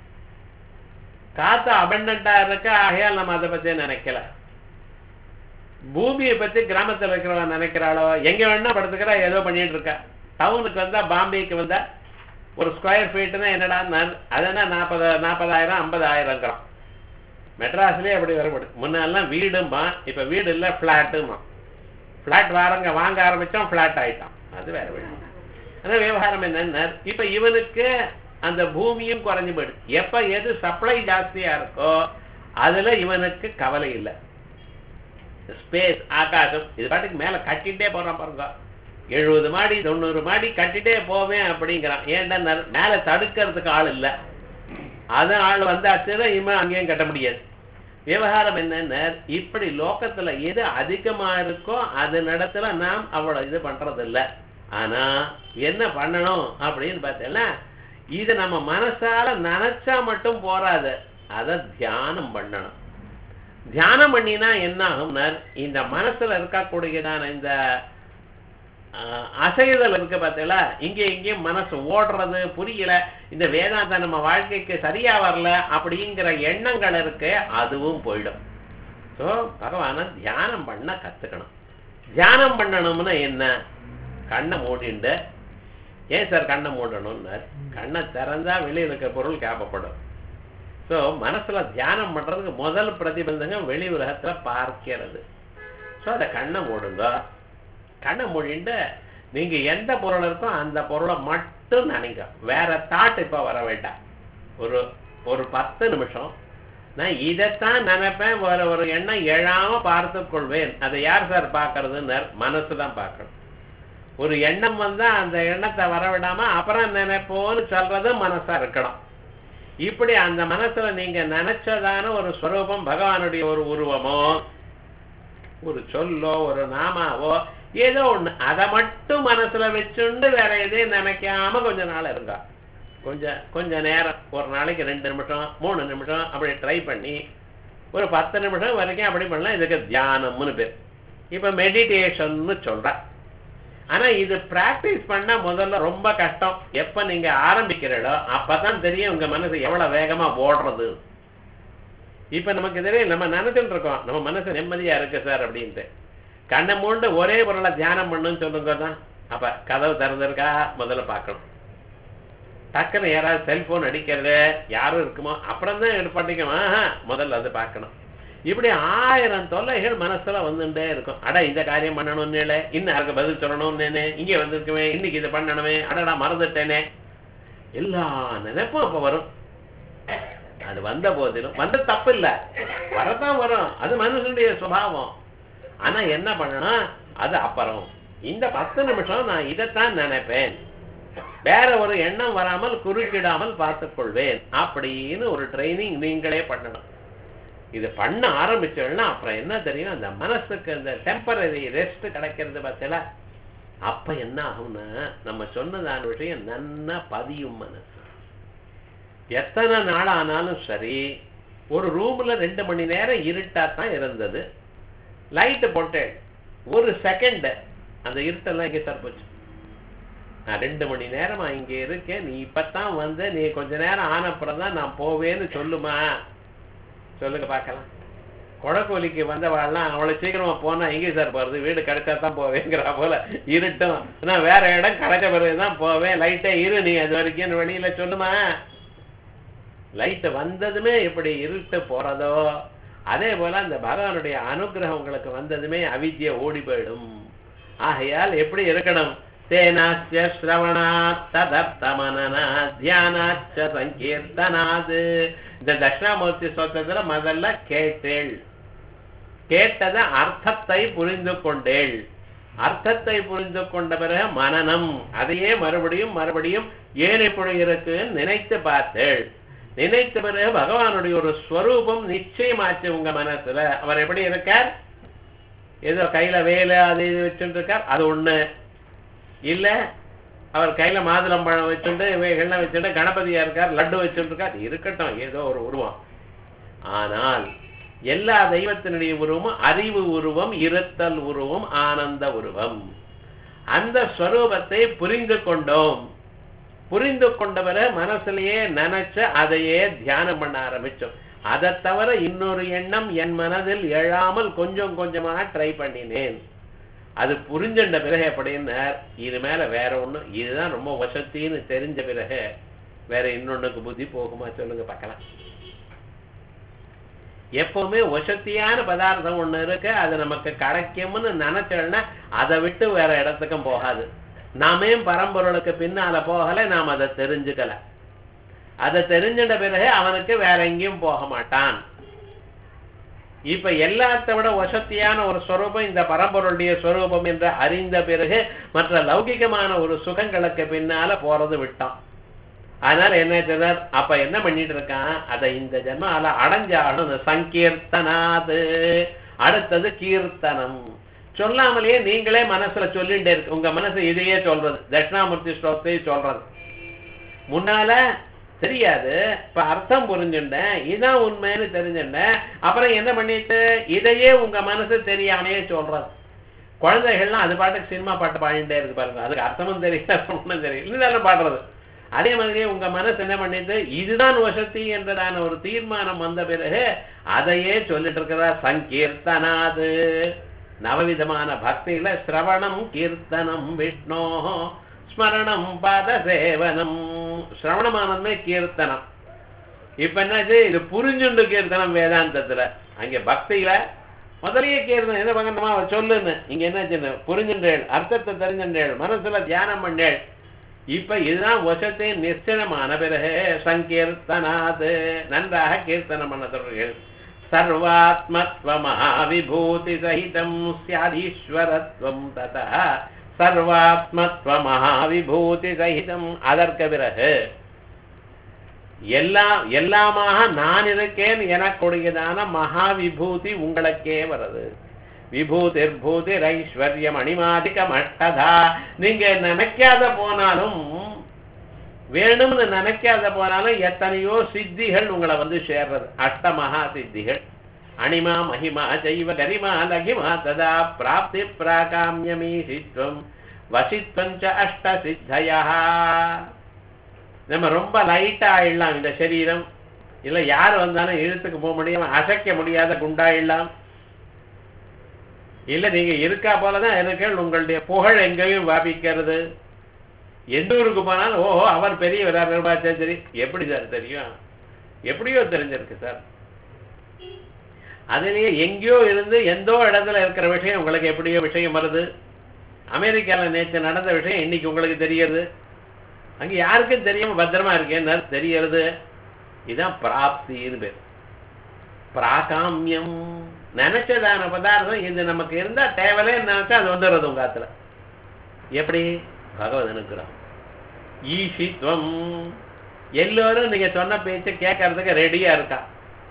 காத்து அபண்டண்டா இருக்கு ஆகையால் நம்ம அதை பத்தி நினைக்கல பூமியை பத்தி கிராமத்துல இருக்கிறவ நினைக்கிறாளோ எங்க வேணா படுத்துக்கிறா ஏதோ பண்ணிட்டு இருக்கா டவுனுக்கு வந்தா பாம்பேக்கு வந்தா ஒரு ஸ்கொயர் ஃபீட்னா என்னடா அதனா நாற்பது நாற்பதாயிரம் ஐம்பதாயிரங்கிறான் மெட்ராஸ்லயே அப்படி வரப்படும் முன்னெல்லாம் வீடுமா இப்ப வீடு இல்ல பிளாட்டுமா பிளாட் வாரங்க வாங்க ஆரம்பிச்சோம் பிளாட் ஆயிட்டான் அது வேற விஷயம் ஆனா விவகாரம் என்னன்னா இப்ப இவனுக்கு அந்த பூமியும் குறைஞ்சு போயிடுது எப்ப எது சப்ளை ஜாஸ்தியா இருக்கோ அதுல இவனுக்கு கவலை இல்லை ஸ்பேஸ் ஆகாசம் இது பாட்டுக்கு மேல கட்டிட்டே போறான் பாருங்க எழுபது மாடி தொண்ணூறு மாடி கட்டிட்டே போவேன் அப்படிங்கிறான் ஏன்டா மேல தடுக்கிறதுக்கு ஆள் இல்லை அது ஆள் வந்தாச்சுன்னா இவன் அங்கேயும் கட்ட முடியாது விவகாரம் என்னன்னா இப்படி லோகத்துல எது அதிகமா இருக்கோ அது நடத்துல நாம் அவ்வளவு இது பண்றது இல்ல ஆனா என்ன பண்ணணும் அப்படின்னு பார்த்தேன்னா இது நம்ம மனசால நினைச்சா மட்டும் போராது அதை தியானம் பண்ணணும் தியானம் பண்ணினா என்ன ஆகும்னார் இந்த மனசுல இருக்கக்கூடியதான இந்த அசைதல் இருக்கு பார்த்தீங்களா இங்கே இங்கேயும் மனசு ஓடுறது புரியல இந்த வேதாந்தம் நம்ம வாழ்க்கைக்கு சரியா வரல அப்படிங்கிற எண்ணங்கள் இருக்கு அதுவும் போயிடும் ஸோ பகவான தியானம் பண்ண கத்துக்கணும் தியானம் பண்ணணும்னா என்ன கண்ணை மூடிண்டு ஏன் சார் கண்ணை மூடணும்னார் கண்ணை திறந்தா வெளியில் இருக்க பொருள் கேப்பப்படும் ஸோ மனசுல தியானம் பண்றதுக்கு முதல் பிரதிபந்தங்க வெளி உலகத்துல பார்க்கிறது ஸோ அதை கண்ணை மூடுங்க கண்ணை மூடிட்டு நீங்க எந்த பொருள் இருக்கோ அந்த பொருளை மட்டும் நினைங்க வேற தாட் இப்ப வர வேண்டாம் ஒரு ஒரு பத்து நிமிஷம் நான் இதைத்தான் நினைப்பேன் வேற ஒரு எண்ணம் எழாம பார்த்து கொள்வேன் அதை யார் சார் பார்க்கறதுன்னு மனசு தான் பார்க்கணும் ஒரு எண்ணம் வந்தா அந்த எண்ணத்தை வர விடாம அப்புறம் நினைப்போன்னு சொல்றது மனசா இருக்கணும் இப்படி அந்த மனசுல நீங்க நினைச்சதான ஒரு ஸ்வரூபம் பகவானுடைய ஒரு உருவமோ ஒரு சொல்லோ ஒரு நாமாவோ ஏதோ ஒண்ணு அதை மட்டும் மனசுல வச்சுண்டு வேற எதையும் நினைக்காம கொஞ்ச நாள் இருந்தா கொஞ்சம் கொஞ்ச நேரம் ஒரு நாளைக்கு ரெண்டு நிமிஷம் மூணு நிமிஷம் அப்படி ட்ரை பண்ணி ஒரு பத்து நிமிஷம் வரைக்கும் அப்படி பண்ணலாம் இதுக்கு தியானம்னு பேர் இப்ப மெடிடேஷன்னு சொல்றேன் ஆனா இது பிராக்டிஸ் பண்ணா முதல்ல ரொம்ப கஷ்டம் எப்ப நீங்க ஆரம்பிக்கிறீங்களோ அப்பதான் தெரியும் உங்க மனசு எவ்வளவு வேகமா ஓடுறது இப்ப நமக்கு தெரியும் நம்ம நினைச்சுட்டு இருக்கோம் நம்ம மனசு நிம்மதியா இருக்கு சார் அப்படின்ட்டு கண்ணை மூண்டு ஒரே பொருளை தியானம் பண்ணுன்னு சொல்லுங்க தான் அப்ப கதவு திறந்திருக்கா முதல்ல பார்க்கணும் டக்குன்னு யாராவது செல்போன் அடிக்கிறது யாரும் இருக்குமோ அப்புறம் தான் எடுப்பாட்டிக்கணும் ஆஹா, முதல்ல அது பார்க்கணும் இப்படி ஆயிரம் தொல்லைகள் மனசுல வந்துட்டே இருக்கும் அட இந்த காரியம் பண்ணணும்னு இல்லை இன்னும் யாருக்கு பதில் சொல்லணும்னு இங்க வந்திருக்குமே இன்னைக்கு இது பண்ணணுமே அடடா மறந்துட்டேனே எல்லா நினைப்பும் அப்ப வரும் அது வந்த போதிலும் வந்த தப்பு இல்ல வரதான் வரும் அது மனுஷனுடைய சுபாவம் ஆனா என்ன பண்ணணும் அது அப்புறம் இந்த பத்து நிமிஷம் நான் இதைத்தான் நினைப்பேன் வேற ஒரு எண்ணம் வராமல் குறுக்கிடாமல் பார்த்துக் கொள்வேன் அப்படின்னு ஒரு ட்ரைனிங் நீங்களே பண்ணணும் இது பண்ண ஆரம்பிச்சோம்னா அப்புறம் என்ன தெரியும் அந்த மனசுக்கு அந்த டெம்பரரி ரெஸ்ட் கிடைக்கிறது பார்த்தல அப்ப என்ன ஆகும்னா நம்ம சொன்னதான விஷயம் நன்னா பதியும் மனசு எத்தனை நாள் ஆனாலும் சரி ஒரு ரூம்ல ரெண்டு மணி நேரம் இருட்டா தான் இருந்தது லைட்டு போட்டேன் ஒரு செகண்ட் அந்த இருட்டெல்லாம் இங்கே சார் போச்சு நான் ரெண்டு மணி நேரமா இங்க இருக்கேன் நீ இப்பதான் வந்து நீ கொஞ்ச நேரம் ஆனப்புறம் தான் நான் போவேன்னு சொல்லுமா சொல்லுங்க பார்க்கலாம் கொடக்கோலிக்கு வந்தவாள்லாம் அவளை சீக்கிரமா போனா எங்கே சார் போறது வீடு கிடைச்சா தான் போவேங்கிற போல இருட்டும் நான் வேற இடம் கிடைச்ச பிறகுதான் போவேன் லைட்டே இரு நீ அது வரைக்கும் வெளியில சொல்லுமா லைட் வந்ததுமே எப்படி இருட்டு போறதோ அதே போல அந்த பகவானுடைய அனுகிரகம் உங்களுக்கு வந்ததுமே அவித்ய ஓடி போயிடும் ஆகையால் எப்படி இருக்கணும் தேனாச்ச ஸ்ரவணாத் ததர்த்தமனனா தியானாச்ச சங்கீர்த்தனாது இந்த தட்சிணாமூர்த்தி ஸ்தோத்திரத்துல முதல்ல கேட்டேள் கேட்டத அர்த்தத்தை புரிந்து கொண்டேள் அர்த்தத்தை புரிந்து கொண்ட பிறகு மனனம் அதையே மறுபடியும் மறுபடியும் ஏன் இப்படி இருக்குன்னு நினைத்து பார்த்தேள் நினைத்த பிறகு பகவானுடைய ஒரு ஸ்வரூபம் நிச்சயமாச்சு உங்க மனசுல அவர் எப்படி இருக்கார் ஏதோ கையில வேலை அது இது வச்சுட்டு இருக்கார் அது ஒண்ணு இல்ல அவர் கையில மாதுளம்பழம் வச்சுட்டு இவைகள்லாம் வச்சுட்டு கணபதியா இருக்கார் லட்டு வச்சுட்டு இருக்கார் இருக்கட்டும் ஏதோ ஒரு உருவம் ஆனால் எல்லா தெய்வத்தினுடைய உருவமும் அறிவு உருவம் இருத்தல் உருவம் ஆனந்த உருவம் அந்த ஸ்வரூபத்தை புரிந்து கொண்டோம் புரிந்து கொண்டவரை மனசுலயே நினைச்ச அதையே தியானம் பண்ண ஆரம்பிச்சோம் அதை தவிர இன்னொரு எண்ணம் என் மனதில் எழாமல் கொஞ்சம் கொஞ்சமா ட்ரை பண்ணினேன் அது புரிஞ்சுண்ட பிறகு எப்படின்னார் இது மேல வேற ஒண்ணு இதுதான் ரொம்ப வசத்தின்னு தெரிஞ்ச பிறகு வேற இன்னொன்னுக்கு புத்தி போகுமா சொல்லுங்க பார்க்கலாம் எப்பவுமே வசத்தியான பதார்த்தம் ஒண்ணு இருக்கு அது நமக்கு கிடைக்கும்னு நினைச்சோம்னா அதை விட்டு வேற இடத்துக்கும் போகாது நாமே பரம்பொருளுக்கு பின்னால போகல நாம் அதை தெரிஞ்சுக்கல அதை தெரிஞ்சிட்ட பிறகு அவனுக்கு வேற எங்கேயும் போக மாட்டான் இப்ப எல்லாத்த விட வசத்தியான ஒரு ஸ்வரூபம் இந்த பரம்பொருளுடைய ஸ்வரூபம் என்று அறிந்த பிறகு மற்ற லௌகிகமான ஒரு சுகங்களுக்கு பின்னால போறது விட்டான் அதனால என்ன செய்தார் அப்ப என்ன பண்ணிட்டு இருக்கான் அதை இந்த ஜென்மால அடைஞ்சாலும் சங்கீர்த்தனாது அடுத்தது கீர்த்தனம் சொல்லாமலேயே நீங்களே மனசுல சொல்லிட்டே இருக்கு உங்க மனசு இதையே சொல்றது தட்சிணாமூர்த்தி ஸ்லோகத்தை சொல்றது முன்னால தெரியாது இப்ப அர்த்தம் புரிஞ்சுட்டேன் இதான் உண்மைன்னு தெரிஞ்சுட்டேன் அப்புறம் என்ன பண்ணிட்டு இதையே உங்க மனசு தெரியாமையே சொல்றது குழந்தைகள்லாம் அது பாட்டுக்கு சினிமா பாட்டு பாடிட்டே இருக்கு பாருங்க அதுக்கு அர்த்தமும் தெரியல ஒன்றும் தெரியல இதுதானே பாடுறது அதே மாதிரியே உங்க மனசு என்ன பண்ணிட்டு இதுதான் வசதி என்றதான ஒரு தீர்மானம் வந்த பிறகு அதையே சொல்லிட்டு இருக்கிறதா சங்கீர்த்தனாது நவவிதமான பக்தியில சிரவணம் கீர்த்தனம் விஷ்ணோ ஸ்மரணம் பாத சேவனம் சிரவணமானதுமே கீர்த்தனம் இப்ப என்னாச்சு இது புரிஞ்சுண்டு கீர்த்தனம் வேதாந்தத்துல அங்க பக்தியில முதலையே கீர்த்தனம் என்ன பங்கமா சொல்லுன்னு இங்க என்னாச்சு புரிஞ்சுன்றேள் அர்த்தத்தை தெரிஞ்சுன்றேள் மனசுல தியானம் பண்ணேள் இப்ப இதுதான் வசத்தை நிச்சயமான பிறகு சங்கீர்த்தனாது நன்றாக கீர்த்தனம் பண்ண தொடர்கள் சர்வாத்மத்வ மகாவிபூதி சகிதம் சியாதீஸ்வரத்வம் ததா சர்வாத்மத்வ மகாவிபூதி சகிதம் அதற்கு பிறகு எல்லாம் எல்லாமாக நான் இருக்கேன் எனக்குடையதான மகாவிபூதி உங்களுக்கே வருது விபூதிர் பூதிர் ஐஸ்வர்யம் அணிமாதிகம் அட்டதா நீங்க நினைக்காத போனாலும் வேணும்னு நினைக்காத போனாலும் எத்தனையோ சித்திகள் உங்களை வந்து சேர்றது அஷ்டமகா சித்திகள் அணிமா மகிமா ஜெய்வ கரிமா லகிமா ததா பிராப்தி பிராகாமியமீசித்வம் வசித்வஞ்ச அஷ்ட சித்தயா நம்ம ரொம்ப லைட்டா ஆயிடலாம் இந்த சரீரம் இல்ல யார் வந்தாலும் இழுத்துக்கு போக முடியாம அசைக்க முடியாத குண்டாயிடலாம் இல்ல நீங்க இருக்கா போலதான் இருக்கீர்கள் உங்களுடைய புகழ் எங்கேயும் வியாபிக்கிறது எந்த ஊருக்கு போனாலும் ஓஹோ அவர் பெரியவரா நிர்வாச்சாரி எப்படி சார் தெரியும் எப்படியோ தெரிஞ்சிருக்கு சார் அதுலயே எங்கேயோ இருந்து எந்தோ இடத்துல இருக்கிற விஷயம் உங்களுக்கு எப்படியோ விஷயம் வருது அமெரிக்கால நேற்று நடந்த விஷயம் இன்னைக்கு உங்களுக்கு தெரியுது அங்க யாருக்கும் தெரியாம பத்திரமா இருக்கேன்னு தெரியறது இதான் பிராப்தின்னு பேர் பிராகாமியம் நினைச்சதான பதார்த்தம் இது நமக்கு இருந்தா தேவையில்லை நினைச்சா அது வந்துடுறது உங்க ஆத்துல எப்படி பகவத் அனுக்கிறோம் ஈஷித்வம் எல்லோரும் நீங்க சொன்ன பேச்சை கேட்கறதுக்கு ரெடியா இருக்கா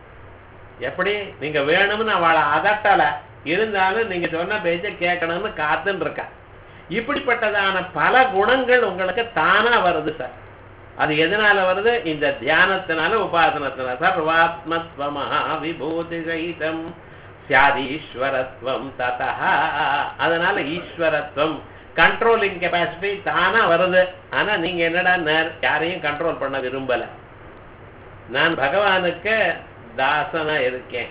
எப்படி நீங்க வேணும்னு அவளை அதட்டல இருந்தாலும் நீங்க சொன்ன பேச்சை கேட்கணும்னு காத்துன்னு இருக்கா இப்படிப்பட்டதான பல குணங்கள் உங்களுக்கு தானா வருது சார் அது எதனால வருது இந்த தியானத்தினால உபாசனத்தினால சர்வாத்மத்வமஹா விபூதி சகிதம் சியாதீஸ்வரத்வம் ததா அதனால ஈஸ்வரத்துவம் கண்ட்ரோலிங் கெப்பாசிட்டி தானா வருது ஆனா நீங்க என்னடா நேர் யாரையும் கண்ட்ரோல் பண்ண விரும்பல நான் பகவானுக்கு தாசனா இருக்கேன்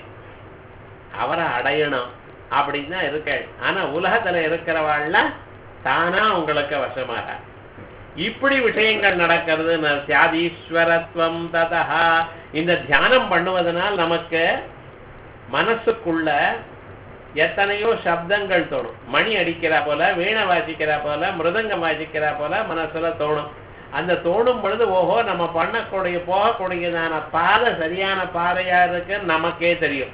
அவரை அடையணும் அப்படின்னு தான் இருக்கேன் ஆனா உலகத்துல இருக்கிறவாள்ல தானா உங்களுக்கு வசமாக இப்படி விஷயங்கள் நடக்கிறது சியாதீஸ்வரத்துவம் ததா இந்த தியானம் பண்ணுவதனால் நமக்கு மனசுக்குள்ள எத்தனையோ சப்தங்கள் தோணும் மணி அடிக்கிறா போல வீணை வாசிக்கிறா போல மிருதங்கம் வாசிக்கிறா போல மனசுல தோணும் அந்த தோணும் பொழுது ஓஹோ நம்ம பண்ணக்கூடிய போகக்கூடியதான பாதை சரியான பாதையா இருக்கு நமக்கே தெரியும்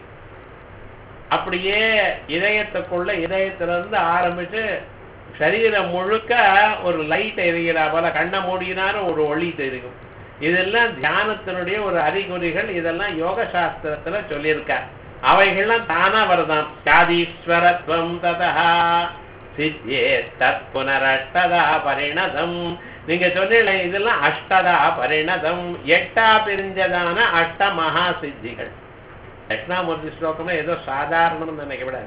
அப்படியே இதயத்துக்குள்ள இதயத்திலிருந்து ஆரம்பிச்சு சரீரம் முழுக்க ஒரு லைட் எரிகிறா போல கண்ணை மூடினாலும் ஒரு ஒளி தெரியும் இதெல்லாம் தியானத்தினுடைய ஒரு அறிகுறிகள் இதெல்லாம் யோக சாஸ்திரத்துல சொல்லியிருக்கார் அவைகள்லாம் தானா வருதான் சாதீஸ்வரத்வம் ததா சித்தியே தத் புனரஷ்டதா பரிணதம் நீங்க சொன்னீங்களே இதெல்லாம் அஷ்டதா பரிணதம் எட்டா பிரிஞ்சதான அஷ்ட மகா சித்திகள் தட்சிணாமூர்த்தி ஸ்லோகமே ஏதோ சாதாரணம்னு நினைக்கப்படாது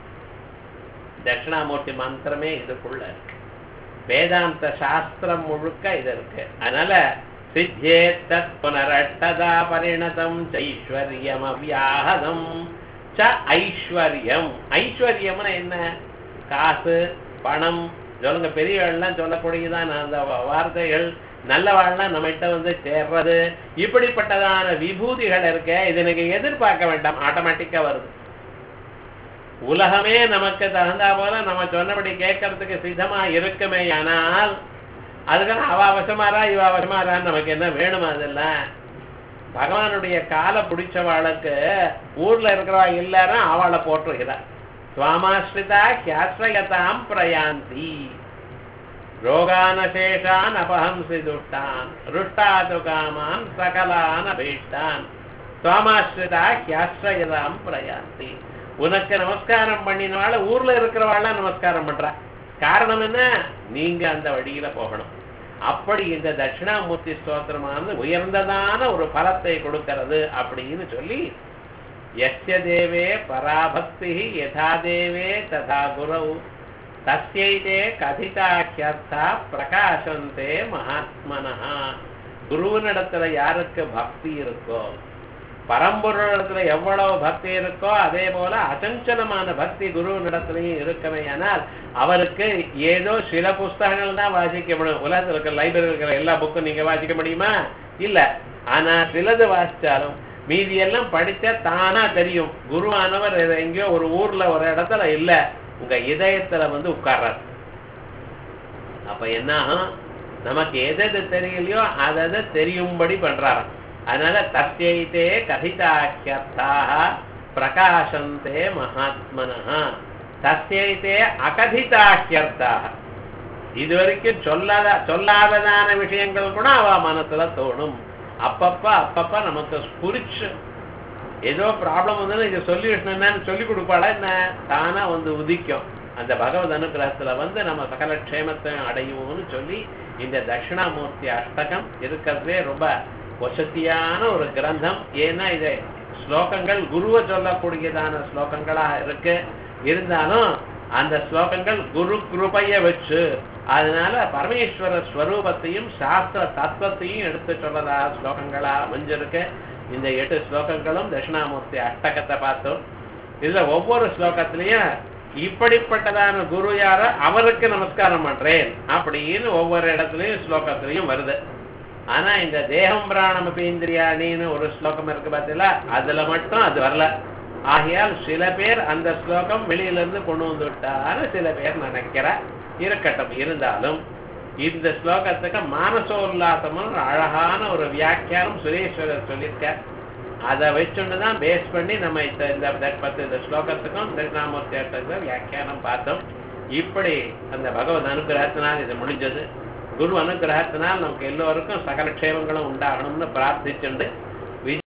தட்சிணாமூர்த்தி மந்திரமே இதுக்குள்ள இருக்கு வேதாந்த சாஸ்திரம் முழுக்க இது இருக்கு அதனால சித்தியே தத் புனரட்டதா பரிணதம் ஐஸ்வர்யம் அவ்யாஹதம் ச ஐஸ்வர்யம் ஐஸ்வர்யம்னா என்ன காசு பணம் சொல்லுங்க பெரியவள்லாம் சொல்லக்கூடியதான் அந்த வார்த்தைகள் நல்லவாழ்லாம் நம்மகிட்ட வந்து சேர்றது இப்படிப்பட்டதான விபூதிகள் இருக்க இது நீங்க எதிர்பார்க்க வேண்டாம் ஆட்டோமேட்டிக்கா வருது உலகமே நமக்கு தகுந்தா போல நம்ம சொன்னபடி கேட்கறதுக்கு சித்தமா இருக்குமே ஆனால் அதுக்கான அவ அவசமாரா இவ அவசமாரான்னு நமக்கு என்ன வேணுமா அதெல்லாம் பகவானுடைய காலை பிடிச்சவாளுக்கு ஊர்ல இருக்கிறவா எல்லாரும் அவளை போட்டுருக்கிறார் சுவாமாஸ்ரிதா ஹியாஸ்ரயதாம் பிரயாந்தி ரோகானசேஷான் அபஹம்சி துஷ்டான் ருஷ்டாது காமான் சகலான் அபீஷ்டான் சுவாமாஸ்ரிதா ஹியாஸ்ரயதாம் பிரயாந்தி உனக்கு நமஸ்காரம் பண்ணினால ஊர்ல இருக்கிறவாள் நமஸ்காரம் பண்றா காரணம் என்ன நீங்க அந்த வழியில போகணும் அப்படி இந்த தட்சிணாமூர்த்தி ஸ்தோத்திரமானது உயர்ந்ததான ஒரு பலத்தை கொடுக்கிறது அப்படின்னு சொல்லி எஸ்ய தேவே பராபக்தி யதா தேவே ததா குரவு தஸ்யைதே கதிதாக்கியர்த்தா பிரகாசந்தே மகாத்மனா குருவினிடத்துல யாருக்கு பக்தி இருக்கோ பரம்பொருளிடத்துல எவ்வளவு பக்தி இருக்கோ அதே போல அசஞ்சலமான பக்தி குருவினிடத்திலையும் இருக்கவே ஆனால் அவருக்கு ஏதோ சில புஸ்தகங்கள் தான் வாசிக்க முடியும் உலகத்தில் இருக்கிற லைப்ரரி இருக்கிற எல்லா புக்கும் நீங்க வாசிக்க முடியுமா இல்ல ஆனா சிலது வாசிச்சாலும் மீதி எல்லாம் படிச்சா தானா தெரியும் குருவானவர் எங்கேயோ ஒரு ஊர்ல ஒரு இடத்துல இல்ல உங்க இதயத்துல வந்து உட்கார்றார் அப்ப என்ன ஆகும் நமக்கு எது எது தெரியலையோ அதை தெரியும்படி பண்றாராம் அதனால தஸ்யைத்தே கதிதாக்கியர்த்தாக பிரகாசந்தே மகாத்மனா தஸ்யைத்தே அகதிதாக்கியர்த்தாக இது வரைக்கும் சொல்லாத சொல்லாததான விஷயங்கள் கூட அவ மனசுல தோணும் அப்பப்ப அப்பப்ப நமக்கு ஸ்புரிச்சு ஏதோ ப்ராப்ளம் வந்து இதை சொல்யூஷன் சொல்லி கொடுப்பாளா என்ன தானா வந்து உதிக்கும் அந்த பகவத் அனுகிரகத்துல வந்து நம்ம சகல க்ஷேமத்தை அடையுவோம்னு சொல்லி இந்த தட்சிணாமூர்த்தி அஷ்டகம் இருக்கிறதே ரொம்ப வசதியான ஒரு கிரந்தம் ஏன்னா இது ஸ்லோகங்கள் குருவை சொல்லக்கூடியதான ஸ்லோகங்களாக இருக்கு இருந்தாலும் அந்த ஸ்லோகங்கள் குரு கிருபைய வச்சு அதனால பரமேஸ்வர ஸ்வரூபத்தையும் சாஸ்திர தத்துவத்தையும் எடுத்து சொல்லதா ஸ்லோகங்களா அமைஞ்சிருக்கு இந்த எட்டு ஸ்லோகங்களும் தட்சிணாமூர்த்தி அஷ்டகத்தை பார்த்தோம் இதுல ஒவ்வொரு ஸ்லோகத்திலையும் இப்படிப்பட்டதான குரு யாரோ அவருக்கு நமஸ்காரம் பண்றேன் அப்படின்னு ஒவ்வொரு இடத்துலயும் ஸ்லோகத்திலையும் வருது ஆனா இந்த தேகம் பிராணம் இந்திரியாணின்னு ஒரு ஸ்லோகம் இருக்கு பார்த்தீங்களா அதுல மட்டும் அது வரல ஆகையால் சில பேர் அந்த ஸ்லோகம் வெளியில இருந்து கொண்டு வந்து விட்டாரு சில பேர் நினைக்கிற இருக்கட்டும் இருந்தாலும் இந்த ஸ்லோகத்துக்கு மானசோல்லாசம்னு ஒரு அழகான ஒரு வியாக்கியானம் சுரேஸ்வரர் சொல்லியிருக்கார் அதை வச்சுட்டு தான் பேஸ் பண்ணி நம்ம இந்த இந்த பத்து இந்த ஸ்லோகத்துக்கும் திருநாமூர்த்தி வியாக்கியானம் பார்த்தோம் இப்படி அந்த பகவத் அனுகிரகத்தினால் இது முடிஞ்சது குரு அனுகிரகத்தினால் நமக்கு எல்லோருக்கும் சகல க்ஷேமங்களும் உண்டாகணும்னு பிரார்த்திச்சுண்டு